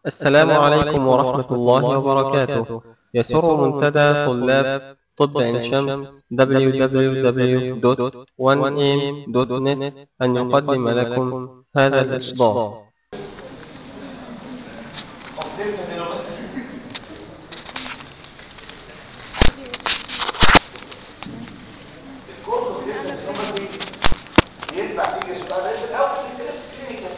السلام عليكم ورحمة الله وبركاته يسر منتدى طلاب طب عين شمس www.1am.net أن يقدم لكم هذا الإصدار ينفع تيجي سؤال في الاول يصير كلينيكال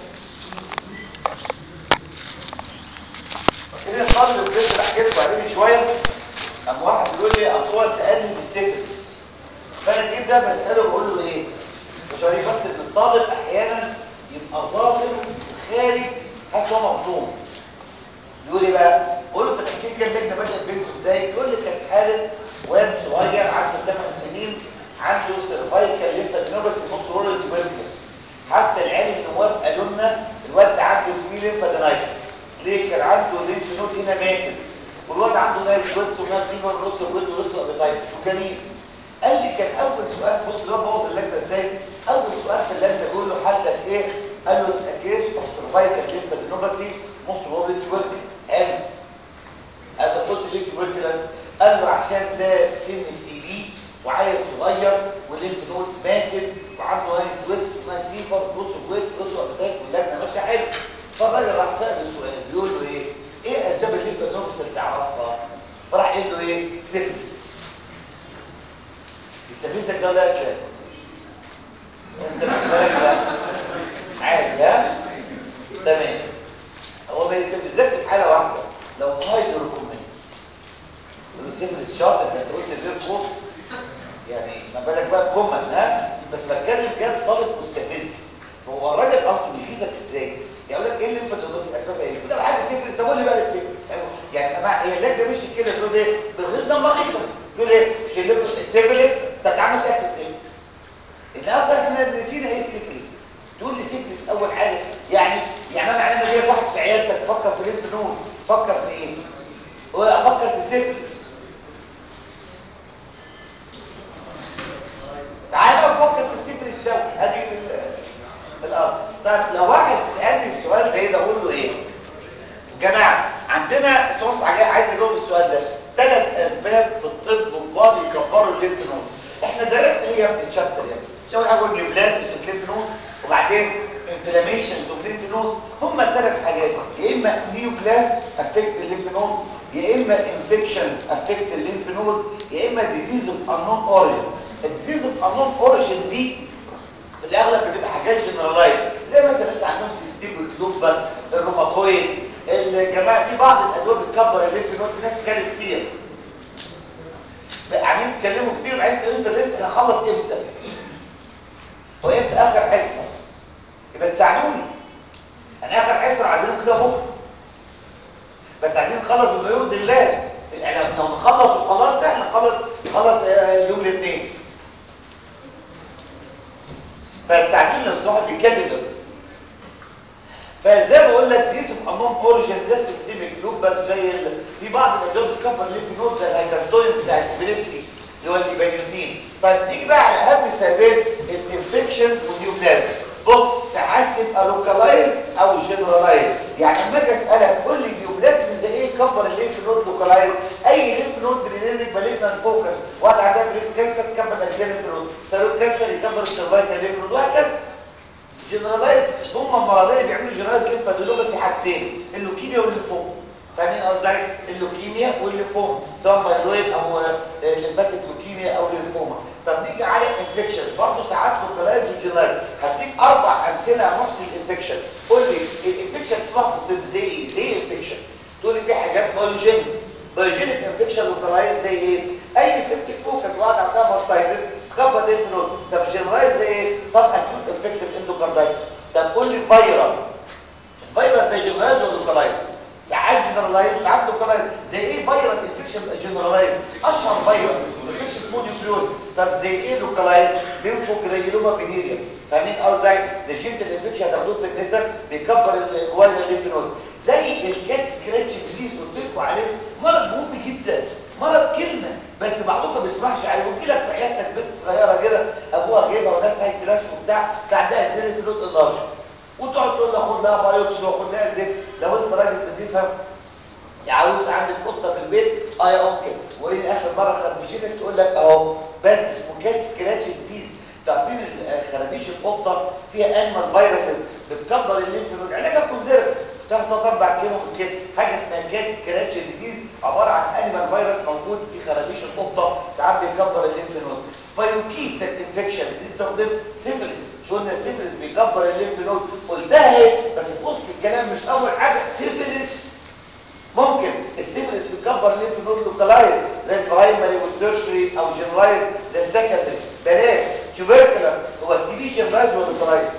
خلينا نصلي وكده احكي لكم عليه شويه قام واحد بيقول لي اصل هو سالني في السيفلس فانا جيت ده بساله بقول له ايه مش عارف بس ان الطالب احيانا يبقى ظالم وخارج حاسس هو مظلوم يقول لي بقى بقول له طب احكي لي كان اللجنه بدات بينكم ازاي يقول لي كان حاله واد صغير عنده 8 سنين عنده سيرفايكال ليمفادينوباس نص رول تيوبركلوس حتى العيال النواب قالوا لنا الواد ده عنده في ليمفادينايتس ليه كان عنده ليمف نود هنا ماتت والواد عنده نايت جوتس ونايت فيبر نص جوت ونص ابيتايتس وجميل قال لي كان اول سؤال بص اللي هو بوظ اللجنه ازاي اول سؤال في اللجنه بيقول له حالتك ايه قال له اتس كيس اوف سيرفايكال ليمفادينوباسي نص رول تيوبركلوس حلو انا قلت ليه تيوبركلوس قال له عشان ده سن التي بي وعيل صغير والليمف نودز ماتت وعنده نايت ويتس ونايت فيفر بص ويت بص وابيتايت واللجنه ماشيه حلو فالراجل راح سال السؤال بيقول له ايه ايه اسباب الليمف نودز اللي تعرفها فراح قال له ايه سيفلس يستفزك ده ولا يا اسلام انت خد بالك بقى عادي ها تمام هو ما يستفزكش في حاله واحده لو هايد ريكومند سيفلس شاطر ده انت قلت غير كورس يعني ما بالك بقى كومن ها بس بتكلم جد طالب مستفز فهو الراجل اصلا بيغيظك ازاي يقول لك ايه اللي انت بص اسبابها ايه ده حاجه سيفلس طب قول لي بقى السيفلس يعني يا جماعه هي اللجنه مش كده تقول ايه بتغيظنا مغيظه تقول ايه مش اللي السيفلس طب تعالى اسالك في السيفلس ان اصلا احنا نسينا ايه السيفلس تقول لي سيفلس اول حاجه يعني يعني انا عندما جاي واحد في عيادتك فكر في ليمف نود فكر في ايه افكر في السيفلس تعالى نفكر في السفر السوي هذه الارض طيب لو واحد سالني السؤال زي ده اقول له ايه جماعه عندنا بص عايز اجاوب السؤال ده ثلاث اسباب في الطب البعض يكبروا الليمف نودز احنا درسنا ايه يا ابني الشابتر يعني مش اول حاجه قلنا بلازمس الليمف نودز وبعدين انفلاميشنز اوف ليمف نودز هم ثلاث حاجات يا اما نيوبلازمز افكت الليمف نودز يا اما انفكشنز افكت الليمف نودز يا اما ديزيز اوف انون اوريجن الديزيز اوف انون اوريجن دي في الاغلب بتبقى حاجات جنرالايز زي مثلا لسه عندهم سيستيم لوب بس الروماتويد الجماعه في بعض الادويه بتكبر الليمف نود في ناس بتتكلم كتير عاملين يتكلموا كتير وبعدين تسالوني في الريست هنخلص امتى هو امتى اخر حصه يبقى تساعدوني انا اخر حصه عايزين كده بكره بس عايزين نخلص بما يرضي الله يعني لو نخلص وخلاص احنا نخلص خلص يوم الاثنين فتساعدوني لو واحد بيتكلم دلوقتي فزي ما بقول لك دي امام اوريجن ده سيستميك لوب بس زي ال... في بعض الادويه بتكبر الليمف نود زي الهيكارتوين بتاع الابيليبسي اللي هو الابانيوتين طيب نيجي بقى على اهم سببين الانفكشن والنيوبلازمز بص ساعات تبقى لوكالايز او جنرالايز يعني لما اجي اسالك قول لي النيوبلازم زي ايه يكبر الليمف نود لوكالايز اي ليمف نود ريلينك مالجنا فوكس واحد عندها بريس كانسر تكبر اجزاء الليمف نود سيروك كانسر يكبر السيرفايكال ليمف نود وهكذا جنرالايز هم المرضين اللي بيعملوا جنرالايز ليمفادينوباثي بس حاجتين اللوكيميا والليمفوما فاهمين قصدي اللوكيميا والليمفوما سواء مايلويد او ليمفاتيك لوكيميا او ليمفوما طب نيجي على انفكشن برضه ساعات لوكالايز وجنرالايز هديك اربع امثله يا محسن الانفكشن قول لي الانفكشن اسمها في الطب زي ايه زي انفكشن تقول لي في حاجات بايوجينيك بايوجينيك انفكشن لوكالايز زي ايه اي سيبتك فوكس واحد عندها ماستايتس كفر ليمف نود طب جنرالايز زي ايه سب اكيوت انفكتيف اندوكاردايتس طب قول لي فيرال الفيرال ده جنرالايز ولا لوكالايز ساعات جنرالايز وساعات لوكالايز زي ايه فيرال انفكشن جنرالايز اشهر فيروس انفكشن اسمه نيوكليوز طب زي ايه لوكالايز ليمفوجرانيلوما فينيريا فاهمين ازاي ده جنت الانفكشن هتاخدوه في النساء بيكبر الجوال الليمف نود زي الكات سكراتش ديزيز قلت لكم عليه مرض مهم جدا مرض كلمه بس بعضكم ما بيسمعش عليه ويجي لك في عيادتك بنت صغيره كده ابوها جايبها وناس هاي فلاش وبتاع بتاع عندها زياده في نود 11 وتقعد تقول له خد لها بايوبسي وخد لها زفت لو انت راجل بتفهم ست تقول لك اهو بس اسمه كات سكراتش ديزيز تعرفين خرابيش القطه فيها انيمال فيروسز بتكبر الليمف نود علاجها كونزيرف تاخد ثلاث اربع كيلو من كده حاجه اسمها كات سكراتش ديزيز عباره عن انيمال فيروس موجود في خرابيش القطه ساعات بيكبر الليمف نود سبايروكيت انفكشن لسه قلت سيفلس شو قلنا السيفلس بيكبر الليمف نود قلتها ايه بس في وسط الكلام مش اول حاجه سيفلس ممكن السيفلس بيكبر الليمف نود لوكالايز زي البرايمري والتيرشري او جنرايز زي السكندري بلاش تيوبركلس هو التي بي جنرايز ولا لوكالايز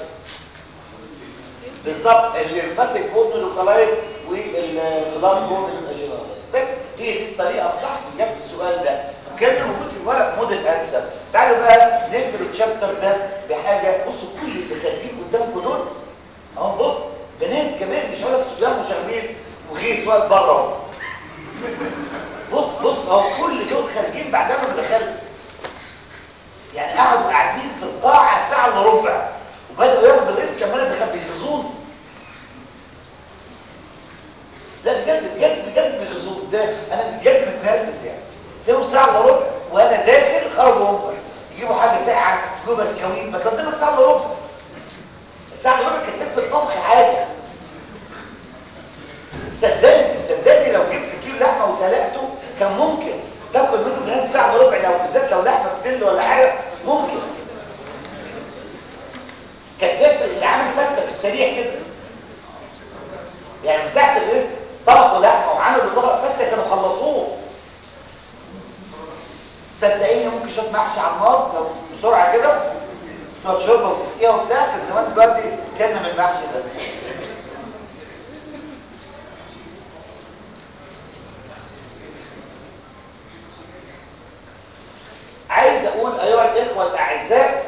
بالظبط الليمفاتيك بون لوكالايز والبلاد بون يبقى جنرايز بس هي دي الطريقه الصح في اجابه السؤال ده وكان ده موجود في ورق موديل انسر تعالوا بقى نقفل الشابتر ده بحاجه بصوا كل اللي خارجين قدامكم دول اهو بص بنات كمان مش هقول لك صبيان مشاغبين وغيث واقف بره اهو بص بص اهو كل دول خارجين بعد ما دخلت يعني قعدوا قاعدين في القاعه ساعه الا ربع وبداوا ياخدوا الريسك لما انا دخلت بيغيظوني لا بجد بجد بجد بيغيظوني ده انا بجد متنرفز يعني سيبهم ساعه الا ربع وانا داخل خرجوا هم يجيبوا حاجه ساعه يجيبوا بسكويت ما قدامك ساعه الا ربع الساعه الا ربع كانت في الطبخ حاجه صدقني صدقني لو جبت كيلو لحمه وسلقته كان ممكن تاكل منه في نهايه ساعه الا ربع لو بالذات لو لحمه بتل ولا حاجه ممكن كانت تفرق اللي عامل فتة في السريع كده يعني مساحه الرزق طبخوا لحمه وعملوا طبق فتة كانوا خلصوه صدقيني ممكن شويه محشي على النار لو بسرعه كده شويه شوربه وتسقيها وبتاع كان زمان دلوقتي كنا من المحشي ده عايز اقول ايها الاخوه الاعزاء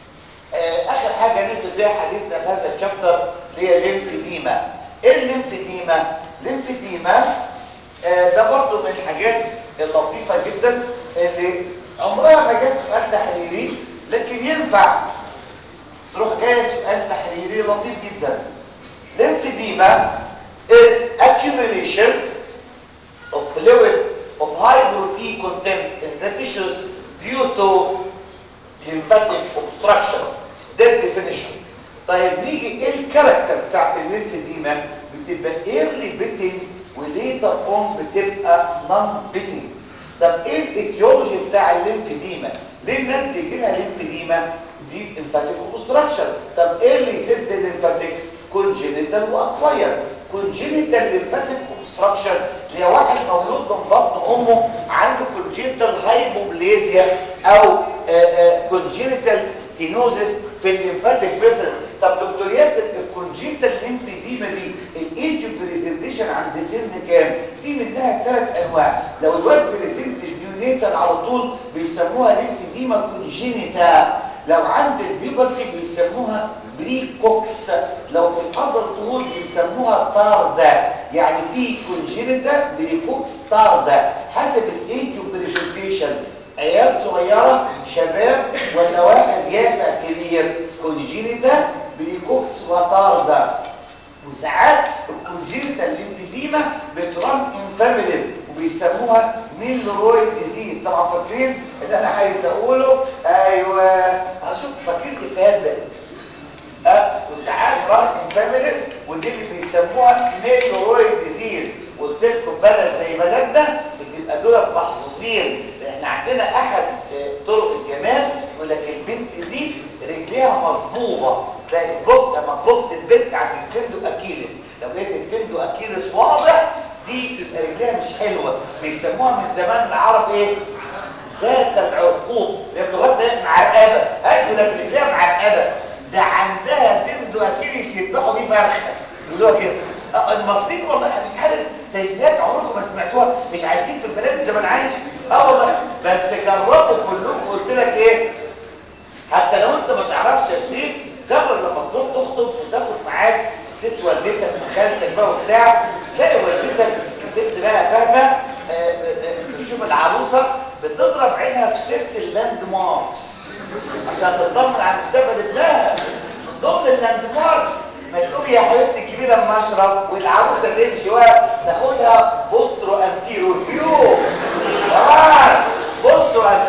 آه اخر حاجه نبدا بيها حديثنا في هذا الشابتر اللي هي الليمفيديما ايه الليمفيديما الليمفيديما آه ده برضو من الحاجات اللطيفه جدا اللي عمرها ما جت سؤال تحريري لكن ينفع تروح جاي سؤال تحريري لطيف جدا ليمفيديما is accumulation of fluid of high protein content in the tissues due to lymphatic obstruction ده الديفينيشن طيب نيجي ايه الكاركتر بتاعت الليمفيديما بتبقى ايرلي بيتنج وليتر اون بتبقى نون بيتنج طب ايه الايتيولوجي بتاع الليمفيديما ليه الناس بيجي لها ليمفيديما دي ليمفاتيك اوبستراكشن طب ايه اللي يسد الليمفاتيكس كونجينيتال واكواير كونجينيتال ليمفاتيك اوبستراكشن اللي هي واحد مولود من بطن امه عنده كونجينيتال هايبوبليزيا او كونجينيتال ستينوزس في الليمفاتيك فيسل طب دكتور ياسر الكونجينيتال ليمفيديما دي الايج بريزنتيشن عند سن كام في منها ثلاث انواع لو الواد بريزنت النيونيتال على طول بيسموها ليمفيديما كونجينيتا لو عند البيبرتي بيسموها بريكوكس لو في الأرض طول بيسموها طاردة يعني في كونجينيتا بريكوكس طاردة حسب الايج بريزنتيشن عيال صغيرة شباب ولا واحد يافع كبير كونجينيتا بريكوكس وطاردة وساعات الكونجينيتا الليمفيديما بتران ان فاميليز وبيسموها ميلرويد ديزيز طبعا فاكرين اللي انا عايز اقوله ايوه هشوف فاكرين افيهات بس أه؟ وساعات ران ان فاميليز ودي اللي بيسموها ميلرويد ديزيز قلت لكم بلد زي بلدنا بتبقى دول محظوظين احنا عندنا احد طرق الجمال يقول لك البنت دي رجليها مصبوبه تلاقي تبص لما تبص البنت عند التندو اكيلس لو لقيت التندو اكيلس واضح دي تبقى رجليها مش حلوه بيسموها من زمان العرب ايه ذات العرقوب اللي بلغتنا معرقبه ايوه لك رجليها معرقبه ده عندها تندو اكيلس يذبحوا بيه فرخه يقولوها كده المصريين والله مش عارف تسميات عمركم ما سمعتوها مش عايشين في البلاد زمان عايش اه والله بس جربوا كلكم قلت لك ايه حتى لو انت ما تعرفش يا شريك جرب لما تروح تخطب وتاخد معاك ست والدتك وخالتك بقى وبتاع تلاقي والدتك ست بقى فاهمه تشوف العروسه بتضرب عينها في ست اللاند ماركس عشان تطمن على مستقبل ابنها من ضمن اللاند ماركس ما تقوم يا حبيبتي تجيبي لها مشرب والعروسه تمشي وتاخدها بوسترو انتيرو فيو طبعا بوسترو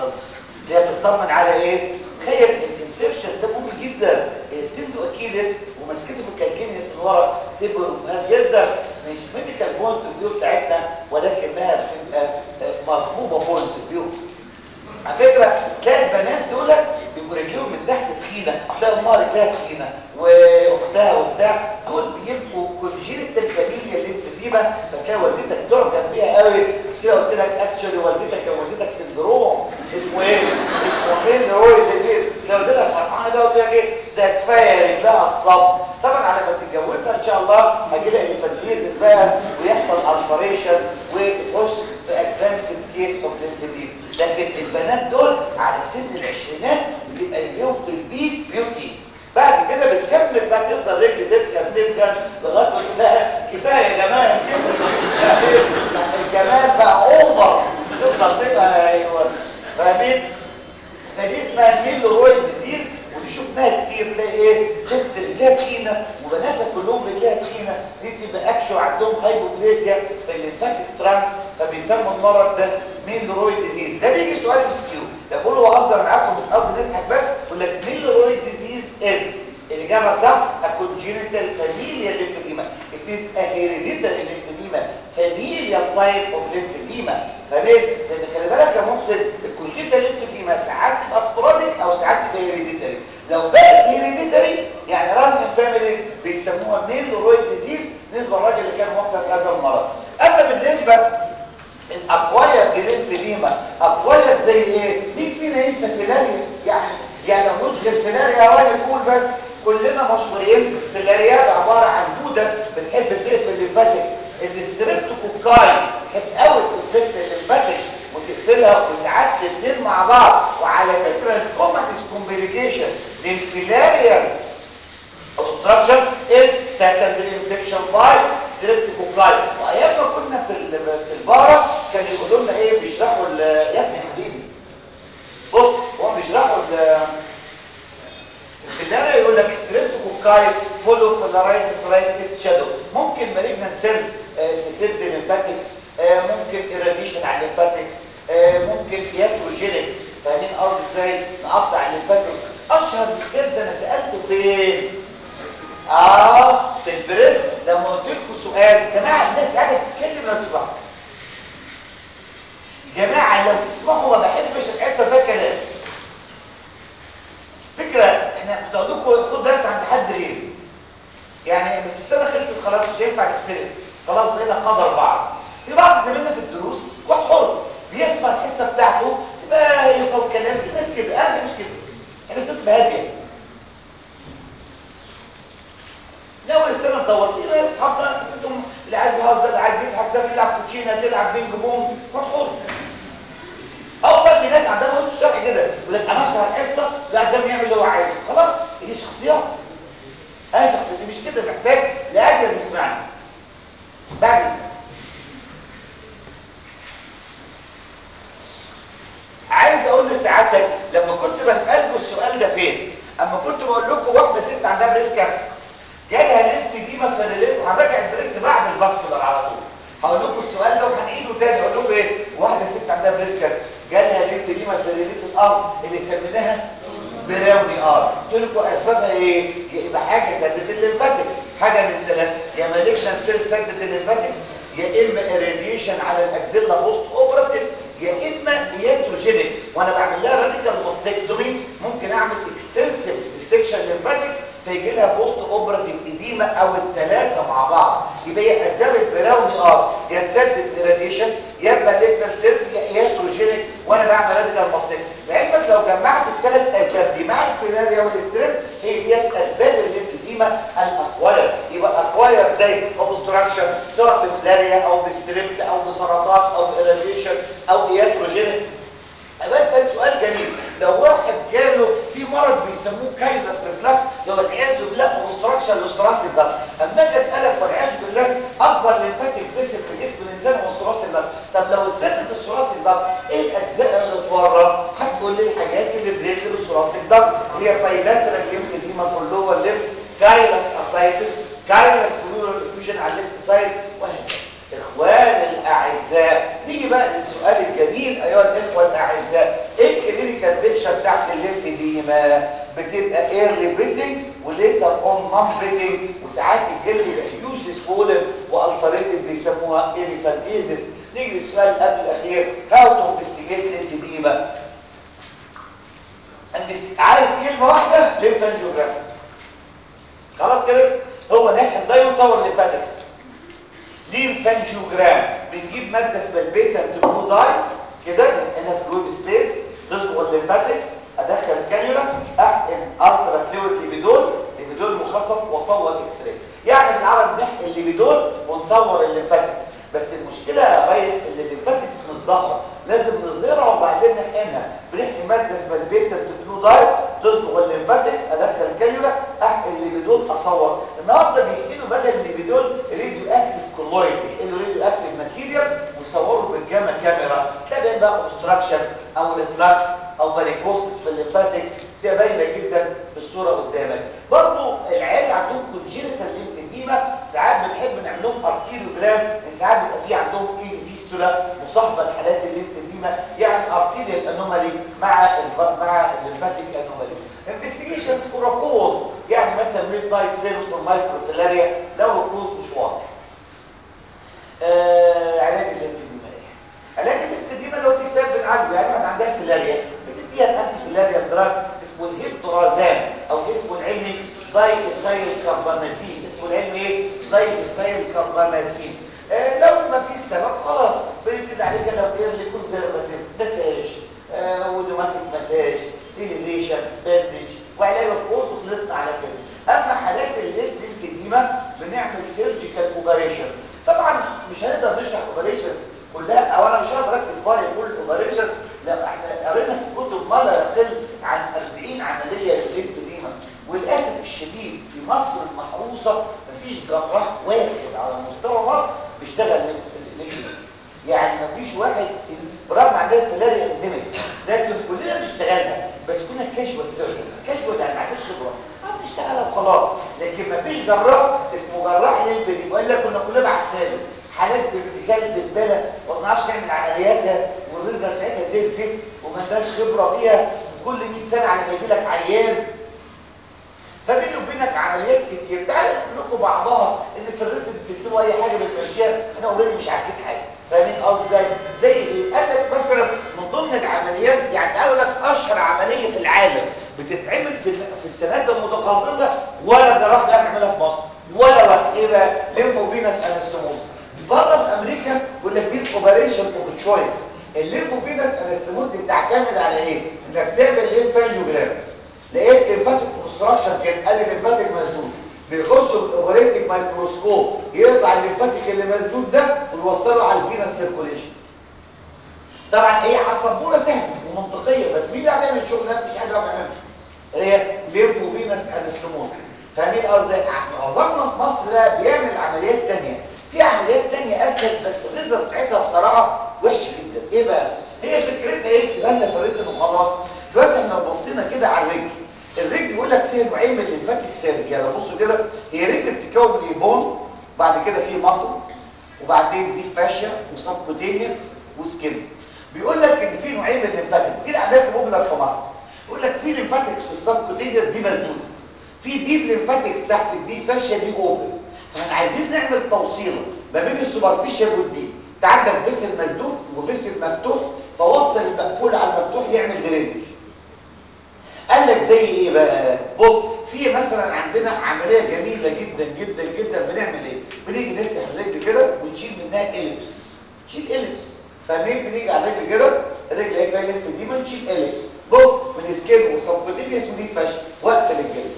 حصلتش اللي هي بتطمن على ايه تخيل الانسيرشن ده مهم جدا التندو اكيلس ومسكته في الكالكينيس من ورا تبقى مهم جدا مش ميديكال بوينت فيو بتاعتنا ولكنها بتبقى مظبوطه بوينت فيو على فكره تلاقي البنات دول بيبقوا رجليهم من تحت تخينه تلاقي امها رجلها تخينه واختها وبتاع دول بيبقوا كونجينيتال فاميليا ليمفيديما فتلاقي والدتك تعجب بيها قوي بس كده قلت لك اكشولي والدتك جوزتك سندروم اسمه ايه؟ اسمه مين هو دي لو والدتك فرحانه بقى قلت لك ايه؟ ده كفايه رجلها الصب طبعا على ما تتجوزها ان شاء الله هيجي لها انفانتيزس بقى ويحصل السريشن وتخش في ادفانسد كيس اوف ليمفيديما لكن البنات دول على سن العشرينات بيبقى اليوم في البيك بيوتي بعد كده بتكمل بقى تفضل رجل تتخن تتخن لغايه ما تقول لها كفايه يا جمال كده يعني الجمال بقى اوفر تفضل تبقى ايوه فاهمين فدي اسمها ميلرويد ديزيز ودي شفناها كتير تلاقي ايه ست رجلها تخينه وبناتها كلهم رجلها تخينه دي تبقى اكشو عندهم هايبوبليزيا في الليمفاتيك ترانس فبيسموا المرض ده ميلرويد ديزيز ده بيجي سؤال ام كيو ده بقول له اهزر معاكم مش قصدي نضحك بس يقول لك ميلرويد ديزيز از الاجابه صح الكونجينيتال فاميليا ليمفيديما it is a hereditary lymphedema familial type of lymphedema فاهمين لان خلي بالك يا محسن الكونجينيتال ليمفيديما ساعات تبقى سبوراديك او ساعات تبقى هيريديتري لو بقت هيريديتري يعني ران ان فاميليز بيسموها ميلرويد ديزيز بالنسبه للراجل اللي كان وصل هذا المرض اما بالنسبه الاكواير دي ليمفيديما اكواير زي ايه مين فينا ينسى فيلاريا يعني يعني لو مش غير فيلاريا يا راجل قول بس كلنا مشهورين في الارياف عباره عن دوده بتحب تقفل الليمفاتكس الستريبتوكوكاي بتحب قوي تقفل الليمفاتكس وتقفلها وساعات الاثنين مع بعض وعلى فكره الكومنس كومبليكيشن للفيلاريا obstruction is secondary infection by streptococci وايام ما كنا في في البارة كانوا يقولوا لنا ايه بيشرحوا يا ابني حبيبي بص هو بيشرحوا الفيلاريا يقول لك ستريبتوكوكاي فولو فيلارايسيس رايت شادو ممكن مالجنان سيلز تسد الليمفاتكس ممكن ايراديشن على الليمفاتكس ممكن ياتروجينيك فاهمين قصدي ازاي نقطع الليمفاتكس اشهر مثال ده انا سالته فين اه في البريست لما قلت لكم سؤال جماعه الناس قاعده تتكلم لو تسمعوا جماعه لو تسمعوا ما بحبش الحصه فيها كلام فكره احنا كنت اقول لكم خد درس عند حد غير يعني بس السنه خلصت خلاص مش هينفع نختلف خلاص بقينا قدر بعض في بعض زمايلنا في الدروس واحد حر بيسمع الحصه بتاعته تبقى هيصه وكلام في ناس كده انا مش كده انا بس تبقى هاديه لو السنه تدور في ناس اصحابنا حسيتهم اللي عايز يهزر اللي عايز يضحك ده تلعب كوتشينه تلعب بينج بونج مدحور افضل في ناس عندها وقت الشرح كده يقول لك انا اشرح الحصه لا ده يعمل اللي هو عايزه خلاص هي شخصيات انا شخصيتي مش كده محتاج لاجل يسمعني بعد عايز اقول لسعادتك لما كنت بسالكم السؤال ده فين اما كنت بقول لكم واحده ست عندها بريست كانسر جالها ليفت ديما فليلين وهنراجع البريست بعد الفاسكولار على طول هقول لكم السؤال ده وهنعيده تاني اقول لكم ايه واحده ست عندها بريست كانسر جالها ليفت ديما فليلين في الارض اللي سميناها براوني ار قلت لكم اسبابها ايه يا اما حاجه سدت الليمفاتكس حاجه من ثلاث يا مالجنان سيل سدت الليمفاتكس يا اما اراديشن على الاكزيلا بوست اوبراتيف يا اما ياتروجينيك وانا بعمل لها راديكال ماستكتومي ممكن اعمل اكستنسيف ديسكشن ليمفاتكس فيجي لها بوست اوبراتيف اديما او الثلاثه مع بعض يبقى هي اسباب البراوني ار يا تسدد اراديشن يا مالجنان سيلز يا ياتروجينيك وانا بعمل راديكال ماستكتومي لعلمك لو جمعت الثلاث اسباب دي مع الفيناريا والاستريب هي دي اسباب الليمفيديما الاكواير يبقى الاكواير زي اوبستراكشن سواء بفلاريا او بستريبت او بسرطان او باراديشن او ياتروجينيك بسأل سؤال جميل لو واحد جاله في مرض بيسموه كايلس ريفلكس لو والعياذ بالله اوبستراكشن للثراث الضغط اما اجي اسالك والعياذ بالله اكبر ليمفاتيك فيسل في جسم الانسان هو الثراث الضغط طب لو اتسدد الثراث الضغط ايه الاجزاء اللي اتورم هتقول لي الحاجات اللي بريد الثراث الضغط هي بايلاترال ليمفيديما في اللور ليمف كايلس اسايتس كايلس بلورال انفيوجن على الليفت سايد وهكذا اخوان الاعزاء نيجي بقى للسؤال الجميل ايها الاخوه الاعزاء ايه ليمفيديما بتبقى ايرلي بيتنج وليتر اون نون بيتنج وساعات الجلد يبقى هيوجلي سوولن والسريتد بيسموها ايريفانيزس نيجي للسؤال قبل الاخير هاو تو انفستيجيت ليمفيديما عايز كلمه واحده ليمفانجيوجرام خلاص كده هو ناحيه ده يصور ليمفاتكس ليمفانجيوجرام بنجيب ماده اسمها البيتا بلو داي كده نحقنها في الويب سبيس تصبغ الليمفاتكس ادخل الكانيولا احقن الترا فلويد ليبيدول ليبيدول مخفف واصور اكس راي يعني بالعربي نحقن الليبيدول ونصور الليمفاتكس بس المشكله يا ريس ان الليمفاتكس مش ظاهره لازم نظهرها وبعدين نحقنها بنحقن ماده اسمها البيتا بلو داي تصبغ الليمفاتكس ادخل الكانيولا احقن الليبيدول اصور النهارده بيحقنوا بدل الليبيدول راديو اكتيف كولويد بيحقنوا راديو اكتيف ماتيريال ويصوروا بالجاما كاميرا تلاقي بقى اوبستراكشن او ريفلكس او فاريكوستس في الليمفاتكس دي باينه جدا في الصوره قدامك برضه العيال اللي عندهم كونجينيتال ليمفيديما ساعات بنحب نعمل لهم ارتيريوجرام ساعات بيبقى في عندهم ايه فيستولا مصاحبه لحالات الليمفيديما يعني ارتيريال انومالي مع مع الليمفاتيك انومالي انفستيجيشنز فور كوز يعني مثلا ميد نايت فيلم فور مايكروفيلاريا لو الكوز مش واضح آه علاج الليمفيديما ايه علاج الليمفيديما لو في سبب بنعالجه يعني واحد عندها فيلاريا بتديها الانتي فيلاريا دراج اسمه الهيبترازان او اسمه العلمي دايثايل كاربامازين اسمه العلمي ايه دايثايل كاربامازين آه لو ما فيش سبب خلاص بنبتدي عليه لو ايه كونزرفاتيف مساج آه ودوماتيك مساج اليفيشن باندج وعلاج الكوز وخلصنا على كده اما حالات الليمفيديما بنعمل سيرجيكال اوبريشنز طبعا مش هنقدر نشرح اوبريشنز كلها او انا مش هقدر اكتب فارق كل الاوبريشنز لا احنا قرينا في الكتب ما لا يقل عن 40 عمليه للليمفيديما وللاسف الشديد في مصر المحروسه مفيش جراح واحد على مستوى مصر بيشتغل ليمفيديما يعني مفيش واحد برغم عندنا فيلاري انديميك لكن كلنا بنشتغلها بس كنا كاجوال سيرجنز كاجوال يعني ما عندناش خبره اه بنشتغلها وخلاص لكن مفيش جراح اسمه جراح ليمفيديما والا كنا كلنا بعتنا له حالات بارتكال بزباله وما بنعرفش نعمل عملياتها والريزلت بتاعتها زي الزفت وما عندناش خبره فيها كل 100 سنه على ما يجي لك عيان فبيني وبينك عمليات كتير تعالوا نقول لكم بعضها ان في الريتم بتكتبوا اي حاجه بالمشيات احنا اوريدي مش عارفين حاجه فاهمين قصدي ازاي زي ايه قال لك مثلا من ضمن العمليات يعني اقول لك اشهر عمليه في العالم بتتعمل في في السنوات المتخصصه ولا جراح بيعملها في مصر ولا واحد ايه بقى ليمفوفينس انستموز بره في امريكا يقول لك دي الاوبريشن اوف تشويس الليمفوفينس انستموز دي بتعتمد على ايه انك تعمل ليمفانجيوجرام لقيت ليمفاتيك كونستراكشن كان قال ليمفاتيك مسدود بيخشوا بالاوبريتيك مايكروسكوب يقطع الليمفاتيك اللي مسدود ده ويوصله على الفينس سيركوليشن طبعا هي على السبوره سهله ومنطقيه بس مين بقى بيعمل الشغل ده مفيش حد بيعملها هي ليمفوفينس انستموز فاهمين ازاي معظمنا في مصر بقى بيعمل عمليات ثانيه في عمليات تانية اسهل بس الريزلت بتاعتها بصراحه وحشه جدا ايه بقى هي فكرتها ايه تبان في الرجل وخلاص دلوقتي احنا لو بصينا كده على الرجل الرجل يقول لك فيها نوعين من الليمفاتيك سيرج يعني بصوا كده هي رجل بتتكون من ايه بون بعد كده في ماسلز وبعدين دي فاشيا وسبكوتينيوس وسكين بيقول لك ان في نوعين من الليمفاتيك دي العمليات الموجوده في مصر يقول لك في ليمفاتيكس في السبكوتينيوس دي مسدوده في ديب ليمفاتيكس تحت الدي فاشيا دي اوبن فاحنا عايزين نعمل توصيله ما بين السوبرفيشال والديب انت عندك فيسل مسدود وفيسل مفتوح فوصل المقفول على المفتوح يعمل درينج قال لك زي ايه بقى بص في مثلا عندنا عمليه جميله جدا جدا جدا بنعمل ايه بنيجي نفتح الرجل كده ونشيل منها اليبس نشيل اليبس فاهمين بنيجي على الرجل كده الرجل هي فيها ليمف دي نشيل اليبس بص من سكين وسبكوتينيوس ودي فشل واقفل الجلد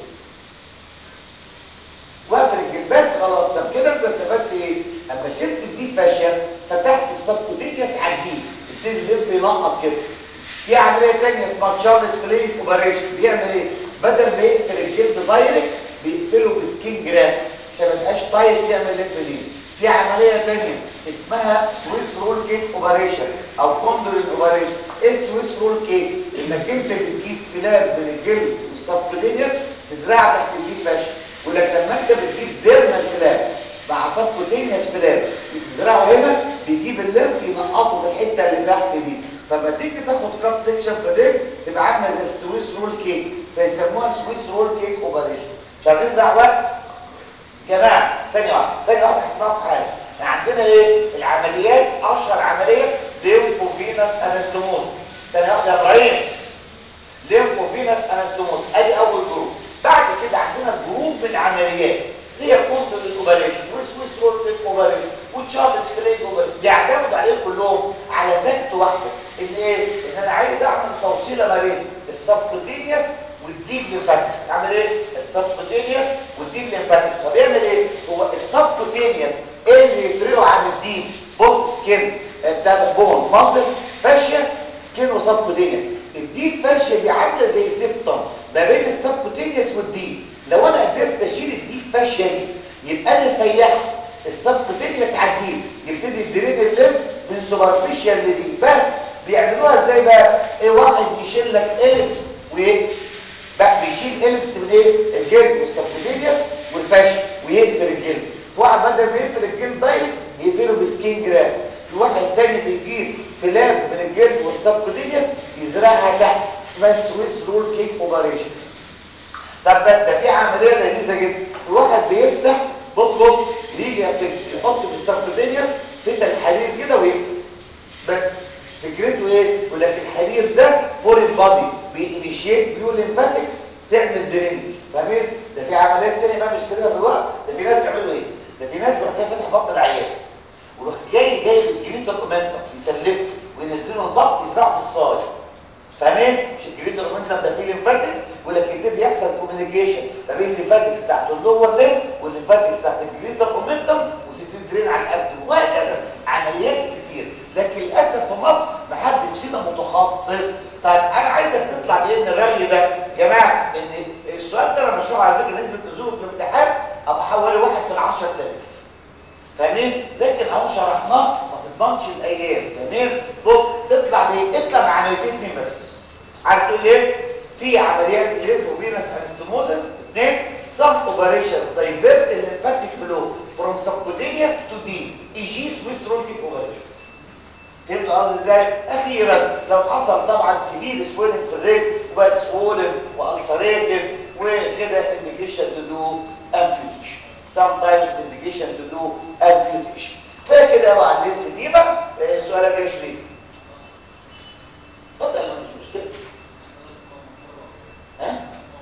واقفل الجلد بس خلاص طب كده انت استفدت ايه اما شلت الدي فاشيا فتحت السبكوتينيوس على الدي ابتدي الليمف ينقط كده في عمليه ثانيه اسمها تشارلز فليم اوبريشن بيعمل ايه بدل ما يقفل الجلد دايركت بيقفله بسكين جراف عشان ما يبقاش تايت يعمل ليمفلين في عمليه ثانيه اسمها سويس رول كيك اوبريشن او كوندرين اوبريشن ايه السويس رول كيك انك انت بتجيب فلاب من الجلد والسبكوتينيوس تزرعها تحت الديب فاشن يقول لك لما انت بتجيب ديرمال فلاب مع سبكوتينيوس فلاب بتزرعه هنا بيجيب الليمف ينقطه في الحته اللي تحت دي فما تيجي تاخد كات سيكشن في الرجل تبقى عامله زي السويس رول كيك فيسموها سويس رول كيك اوبريشن مش عايزين نضيع وقت جماعه ثانيه واحده ثانيه واحده هسمعكم حاجه احنا عندنا ايه العمليات اشهر عمليه ليمفوفينس انستوموز ثانيه واحده يا ابراهيم ليمفوفينس انستوموز ادي اول جروب بعد كده عندنا جروب من العمليات هي كونتر اوبريشن وسويس رول كيك اوبريشن وتشارلز كليك اوبريشن بيعتمدوا عليهم كلهم على فاكت واحده ان ايه ان انا عايز اعمل توصيله ما بين السبكوتينيوس والديب ليمفاتكس اعمل ايه السبكوتينيوس والديب ليمفاتكس فبيعمل ايه هو السبكوتينيوس اللي يفرقه عن الديب بوست سكين بتاع البون ماسل فاشيا سكين وسبكوتينيوس الديب فاشيا دي عامله زي سيبتم ما بين السبكوتينيوس والديب لو انا قدرت اشيل الديب فاشيا دي يبقى انا سيحت السبكوتينيوس على الديب يبتدي الدرين الليمف من سوبرفيشال لديب بس بيعملوها ازاي بقى ايه واحد يشيل لك اليبس وايه بقى بيشيل اليبس من ايه الجلد والسبكوتينيوس والفاشيا ويقفل الجلد في واحد بدل ما يقفل الجلد دايركت يقفله بسكين جرام في واحد تاني بيجيب فلاب من الجلد والسبكوتينيوس يزرعها تحت اسمها سويس رول كيك اوبريشن طب ده في عمليه لذيذه جدا في واحد بيفتح بص بص يجي يحط في السبكوتينيوس فتل الحرير كده ويقفل بس فكرته ايه يقول لك الحرير ده فورين بادي بينيشيت بيو ليمفاتكس تعمل درينج فاهمين ده في عمليات ثانيه بقى مش كده في الوقت ده في ناس بيعملوا ايه ده في ناس بيروح جاي فاتح بطن العيان ويروح جاي جاي بالجريتر اومنتم يسلكه وينزله من البطن يزرعه في الصاج فاهمين مش الجريتر اومنتم ده فيه ليمفاتكس يقول لك يبتدي يحصل كوميونيكيشن ما بين الليمفاتكس بتاعت اللور ليم والليمفاتكس بتاعت الجريتر اومنتم وتبتدي تدرين على الابدو وهكذا عمليات كتير لكن للاسف في مصر محدش فينا متخصص طيب انا عايزك تطلع بايه من الرغي ده يا جماعه ان السؤال ده انا بشرحه على فكره نسبه نزوله في الامتحان ابقى حوالي واحد في العشرة تلاف فاهمين لكن اهو شرحناه ما تضمنش الايام فاهمين بص تطلع بايه اطلع بعمليتين بس عارف تقول ايه في عمليات ليمفوفينس انستموزس اثنين سم اوبريشن دايفيرت الليمفاتيك فلو فروم سبكوتينيوس تو دي اي جي سويس رول كيك اوبريشن فهمتوا قصدي ازاي اخيرا لو حصل طبعا سيفير سويلنج في الريت وبقت سوولن والسريتد وكده انديكيشن تو دو امبيوتيشن sometimes indication to do amputation فكده هو على الليمفديما آه سؤالك ايه يا شريف اتفضل ما مش مشكله ها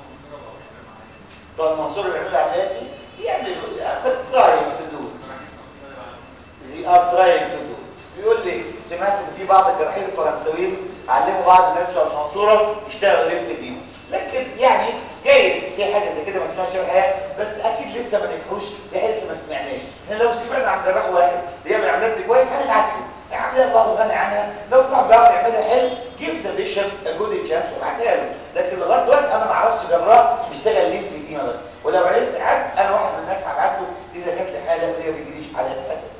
بتوع المنصور اللي بيعملوا العمليات دي بيعملوا بس تراينج تو دو زي ار تراينج تو دو بيقول لي سمعت ان في بعض الجراحين الفرنساويين علموا بعض الناس بتوع المنصوره يشتغلوا ليمفديما لكن يعني جايز في حاجه زي كده ما سمعش الحقيقه بس اكيد لسه ما نجحوش دي لسه ما سمعناش احنا لو سمعنا عن جراح واحد بيعمل عمليات كويس هنبعت له عمليه الله غني عنها لو في واحد بيعرف يعملها حلو جيب ذا بيشن جود تشانس وابعتها له لكن لغايه دلوقتي انا ما اعرفش جراح بيشتغل ليمفديما بس ولو عرفت حد انا واحد من الناس هبعت له اذا جات لي حاله اللي ما بيجيليش حالات اساسا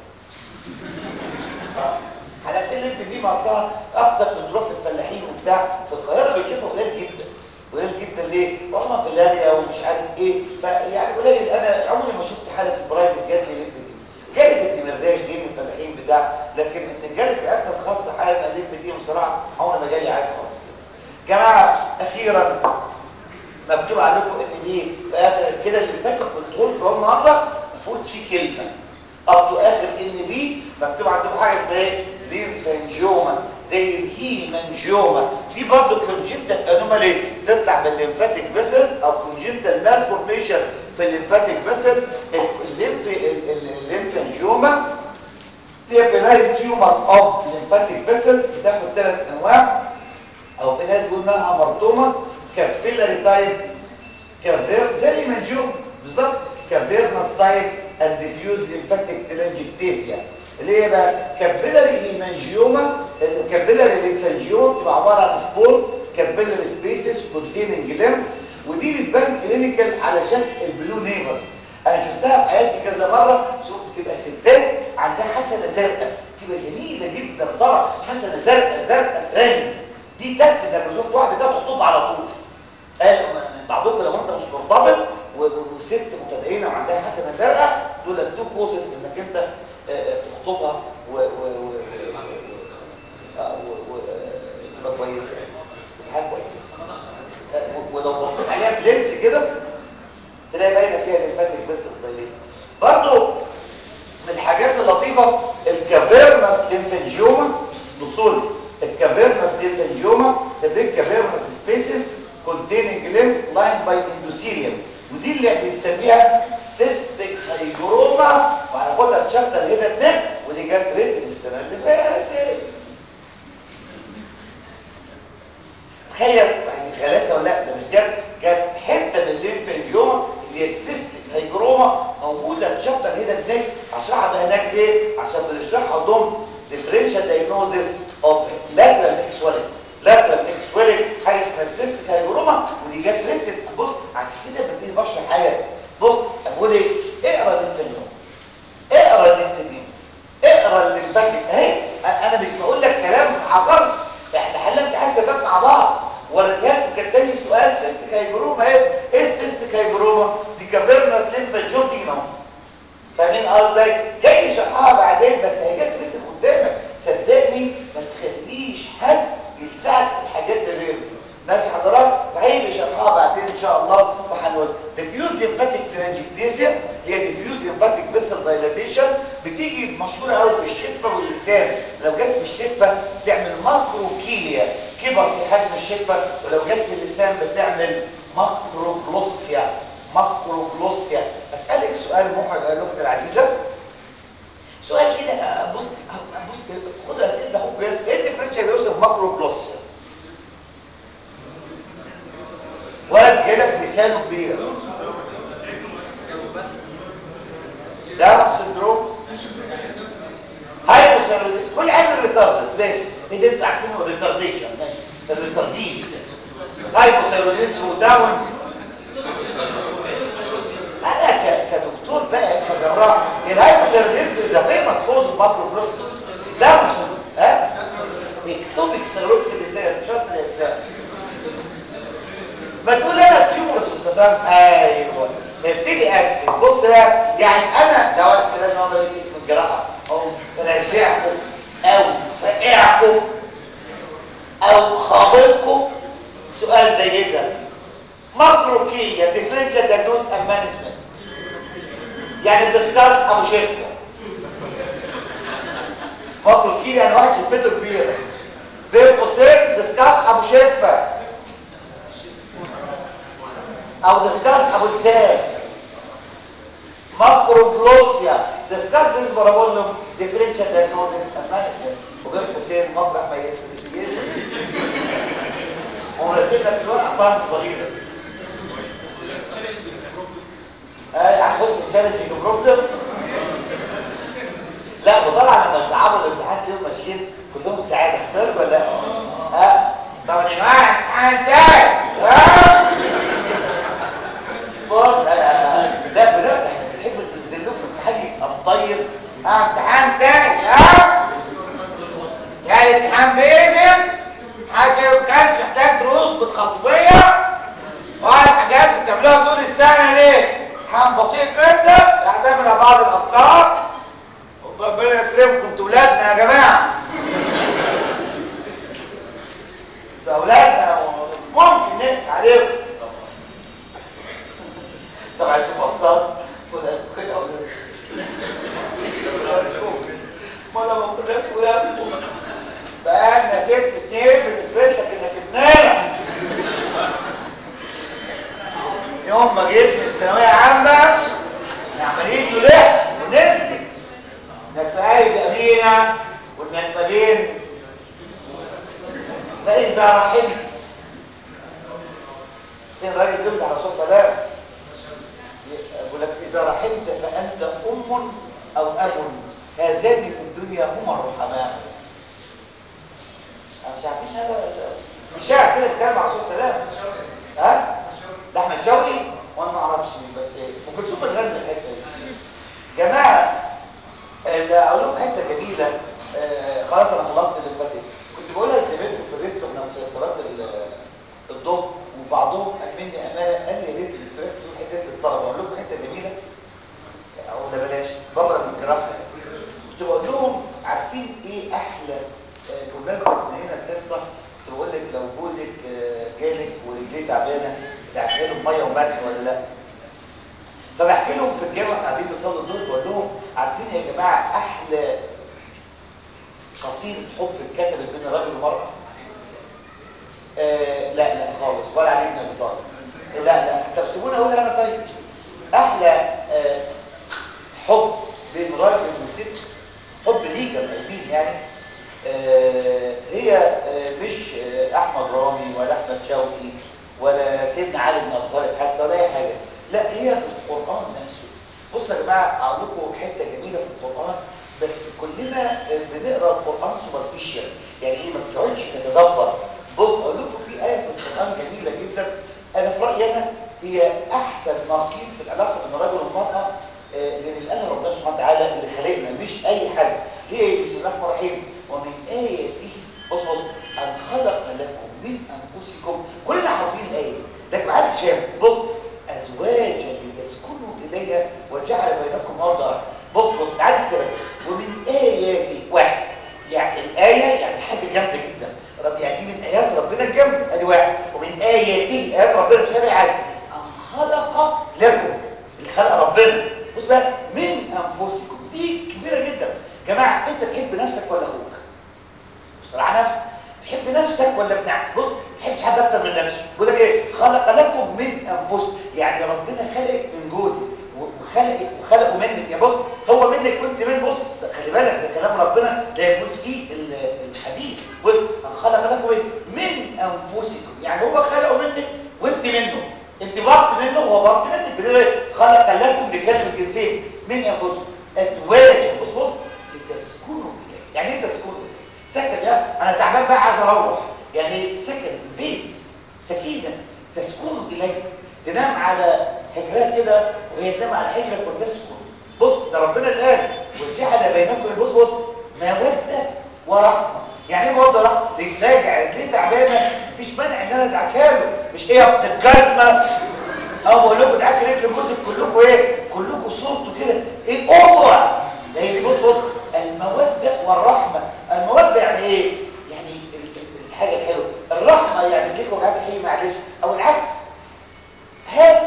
حالات الليمفديما اصلها اكتر من ظروف الفلاحين وبتاع في القاهره بنشوفها قليل جدا قليل جدا ليه؟ والله في الاريا ومش عارف ايه فيعني قليل انا عمري ما شفت حاله في البرايفت جات لي ليمفديما جالي في الدمرداش دي من الفلاحين بتاع لكن ان جالي في عيادتنا الخاصه حاله ليمفديما بصراحه عمري ما جالي عيادة خاصه جماعه اخيرا مكتوب عليكم ان دي في اخر كده اللي فاتت كنت قلت هو النهارده ما فوت فيه كلمه اب تو اخر ان بي مكتوب عندكم حاجه اسمها ايه ليمفانجيوما زي الهيمانجيوما دي برضه كونجنتال انومالي تطلع من الليمفاتيك فيسلز او كونجنتال مالفورميشن في الليمفاتيك فيسلز الليمف الليمفانجيوما هي بناين تيومر اوف ليمفاتيك فيسلز بتاخد ثلاث انواع او في ناس بيقولوا انها امرتوما كابيلاري تايب كافير زي الهيمانجيوما بالظبط كافيرنس تايب and diffuse lymphatic telangiectasia اللي هي بقى كابيلاري هيمانجيوما الكابيلاري ليمفانجيوما بتبقى عباره عن سبور كابيلاري سبيسز كونتيننج ليمف ودي بتبان كلينيكال على شكل البلو نيفرز انا شفتها في حياتي كذا مره بتبقى ستات عندها حسنه زرقاء بتبقى جميله جدا طبعا حسنه زرقاء زرقاء فرنج دي تكفي انك لو شفت واحده كده تخطبها على طول قال بعضكم لو انت مش مرتبط وست متدينه وعندها حسنه زرقاء دول التو كوسس انك انت تخطبها و و و تبقى كويسه حاجه كويسه و- ولو بصيت عليها بلينس كده تلاقي باينه فيها الليمفاتيك فيسل دايليت برضه من الحاجات اللطيفه الكافيرنس ليمفانجيوما بصوا الكافيرنس ليمفانجيوما the big cavernous spaces containing lymph lined by endothelium ودي اللي بنسميها سيستيك هايجروما وهناخدها في شابتر هيدا نيك ودي جت ريتن السنه اللي فاتت تخيل يعني غلاسه ولا لا ده مش جاب جاب حته من الليمفانجيوما اللي هي السيستيك هايجروما موجوده في شابتر هيدا نيك هشرحها بقى هناك ليه عشان بنشرحها ضمن differential diagnosis of lateral neck swelling lateral neck swelling حاجه اسمها السيستيك هايجروما ودي جت ريتن بص عشان كده ببتدي بشرح حاجه بص بقول ايه اقرا الليمفانجيوما اقرا الليمفانجيوما اقرا الليمفاتيك اهي انا مش بقول لك كلام حصل احنا حلنا حسابات مع بعض ورجعت كان تاني سؤال سيستيك هايبروما ايه ايه السيستيك هايبروما دي كافيرنس ليمفانجيوم دي نو فاهمين قصدي جاي شرحها بعدين بس هي جت ريتك قدامك صدقني ما تخليش حد يلسعك في الحاجات الرير دي ماشي حضرتك هيجي شرحها بعدين ان شاء الله وهنقول ديفيوز ليمفاتيك ترانجيكتيزيا هي ديفيوز ليمفاتيك فيسل دايلاتيشن بتيجي مشهوره قوي في الشفه واللسان لو جت في الشفه تعمل ماكروكيليا كبر في حجم الشفه ولو جت في اللسان بتعمل ماكروجلوسيا ماكروجلوسيا اسالك سؤال محرج يا الاخت العزيزه سؤال كده أه، بص أه، بص كده خد اسئله اخوك بس ايه الديفرنشال يوصل ماكروجلوسيا ولد جالك لسانه كبير داون سندروم هايبوثيروديزم كل حاجه ريتاردد ماشي انت انتوا عارفينه ريتارديشن ماشي الريتارديز هايبوثيروديزم وداون انا ك- كدكتور بقى كجراح الهايبوثيروديزم اذا فيمس كوز ماكروبروس داون ها اكتوبيك سيروت في اللسان شاطر يا استاذ ما تقول انا تيومر صدام ايوه ابتدي اقسم بص بقى يعني انا لو انا سلام نظر رئيس اسم الجراحه او راشعكم او فقعكم او خاطبكم سؤال زي ده ماكروكيليا ديفرنشال دايجنوز اند مانجمنت يعني ديسكاس ابو شفه ماكروكيليا يعني واحد شفته كبيره بين قوسين ديسكاس ابو شفه او ديسكاس ابو لسان ماكروجلوسيا ديسكاس از بارابولوم ديفرنشال دايجنوزيس اند مانجمنت وبين قوسين مطرح ما يسمى هو راسمنا في الورقه طعم بغيضه اه هتخش في تشالنجينج بروبلم لا وطبعا لما صعبوا الامتحان كده ماشيين كلهم سعاده احترق ولا لا؟ ها طبعا يا جماعه امتحان سهل ها بص آه، آه، لا بجد احنا بنحب تنزل لكم امتحان يبقى مطيب اه امتحان سهل ها يعني امتحان بيزم حاجه كانت محتاج دروس متخصصيه وعلى حاجات بتعملوها طول السنه ليه؟ امتحان بسيط جدا يعتمد على بعض الافكار ربنا يكرمكم انتوا ولادنا يا جماعه انتوا اولادنا ممكن نقسى عليكم طبعا انتوا بصات ولا كده ولا ما لما كنا في ولادكم بقالنا ست سنين بنثبت لك انك ابننا يوم ما جيت من ثانويه عامه احنا عمالين نلح ونثبت انك في ايدي امينه وانك ما بين فاذا رحمت فين الراجل بيمدح الرسول صلى الله عليه وسلم يقول لك اذا رحمت فانت ام او اب هذان في الدنيا هما الرحماء أنا مش عارفين هذا مش شاعر كده بيتكلم على الرسول صلى الله عليه وسلم ها ده احمد شوقي وانا ما اعرفش مين بس ام كلثوم بتغني الحته دي جماعه اللي اقول لكم حته جميله آه خلاص انا خلصت اللي فاتت كنت بقولها لزميلكم في الريست واحنا في صلاه ال- الظهر وبعضهم قال مني امانه قال لي يا ريت الدرس تقول حته للطلبه اقول لكم حته جميله او لا بلاش بره الجراحه كنت بقول لهم عارفين ايه احلى آه، بمناسبه ان هنا القصه كنت بقول لك لو جوزك دي تعبانه تعمل لهم ميه وملح ولا لا فبحكي لهم في الجامعه قاعدين بيصلوا الظهر بقول لهم عارفين يا جماعه احلى قصيده حب اتكتبت بين الراجل والمراه آه لا لا خالص ولا علي بن ابي طالب لا لا طب سيبوني اقولها انا طيب احلى آه حب بين راجل وست حب ليجا قلبين يعني آه هي آه مش آه احمد رامي ولا احمد شوقي ولا سيدنا علي بن ابي طالب حتى ولا اي حاجه لا هي في القران نفسه بصوا يا جماعه اقول لكم حته جميله في القران بس كلنا بنقرا القران سوبرفيشال يعني ايه ما بتقعدش تتدبر بص اقول لكم في ايه في القران جميله جدا انا في رايي انا هي احسن ما قيل في العلاقه بين الرجل والمراه لان اللي قالها ربنا سبحانه وتعالى اللي خلقنا مش اي حد هي ايه بسم الله الرحمن الرحيم ومن اياته بص بص ان خلق لكم من انفسكم كلنا حافظين الايه دي لكن ما حدش شاف بص ازواجا لتسكنوا اليها وجعل بينكم موضع بص بص تعالى السبب ومن اياته واحد يعني الايه يعني حاجه جامده جدا رب يعني دي من ايات ربنا الجامده ادي واحد ومن اياته ايات ربنا مش هذا عادي ان خلق لكم اللي خلق ربنا بص بقى من انفسكم دي كبيره جدا جماعه انت تحب نفسك ولا اخوك بصراحه نفسك تحب نفسك ولا ابن بص ما تحبش حد اكتر من نفسك بيقول لك ايه خلق لكم من انفسكم يعني ربنا خلقك من جوزك وخلقك وخلقه منك يا بص هو منك وانت من بص خلي بالك ده كلام ربنا لا يجوز فيه الحديث بص خلق لكم ايه من انفسكم يعني هو خلقه منك وانت منه انت بارت منه وهو بارت منك بيقول ايه خلق لكم بكلمه الجنسين من انفسكم ازواجا بص بص لتسكنوا اليه يعني ايه تسكنوا اليه سكن يا انا تعبان بقى عايز اروح يعني سكن بيت سكينه تسكنوا اليه تنام على حجرها كده وهي تنام على حجرك وتسكن بص ده ربنا اللي قال وجعل بينكم بص بص موده ورحمه يعني ايه موده ورحمه راجع رجليه تعبانه مفيش مانع ان انا ادعكها له مش ايه يا الجزمه او بقول لكم ادعكوا رجل جوزك كلكم ايه كلكم صوتوا كده ايه قوه هي بص بص الموده والرحمه الموده يعني ايه يعني الحاجه الحلوه الرحمه يعني كلمه حاجه هي معلش او العكس هات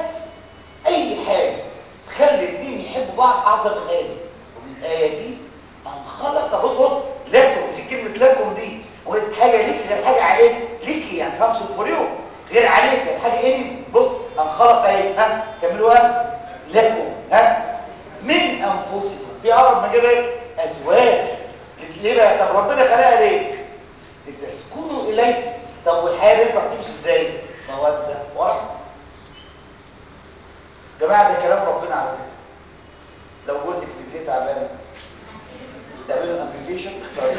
اي حاجه خلي الدين يحبوا بعض اعظم من الايه دي ومن الايه دي ان خلق بص بص لكم دي كلمه لكم دي حاجه ليك غير حاجه عليك ليكي يعني سامسونج فور يو غير عليك يعني حاجه ايه بص ان خلق ايه ها كملوها لكم ها من انفسكم في اقرب من كده ازواج ليه بقى طب ربنا خلقها ليه لتسكنوا اليه طب والحياه ينفع تمشي ازاي موده ورحمه جماعه ده كلام ربنا على فكره لو جوزك في البيت تعبان تعملوا امبيكيشن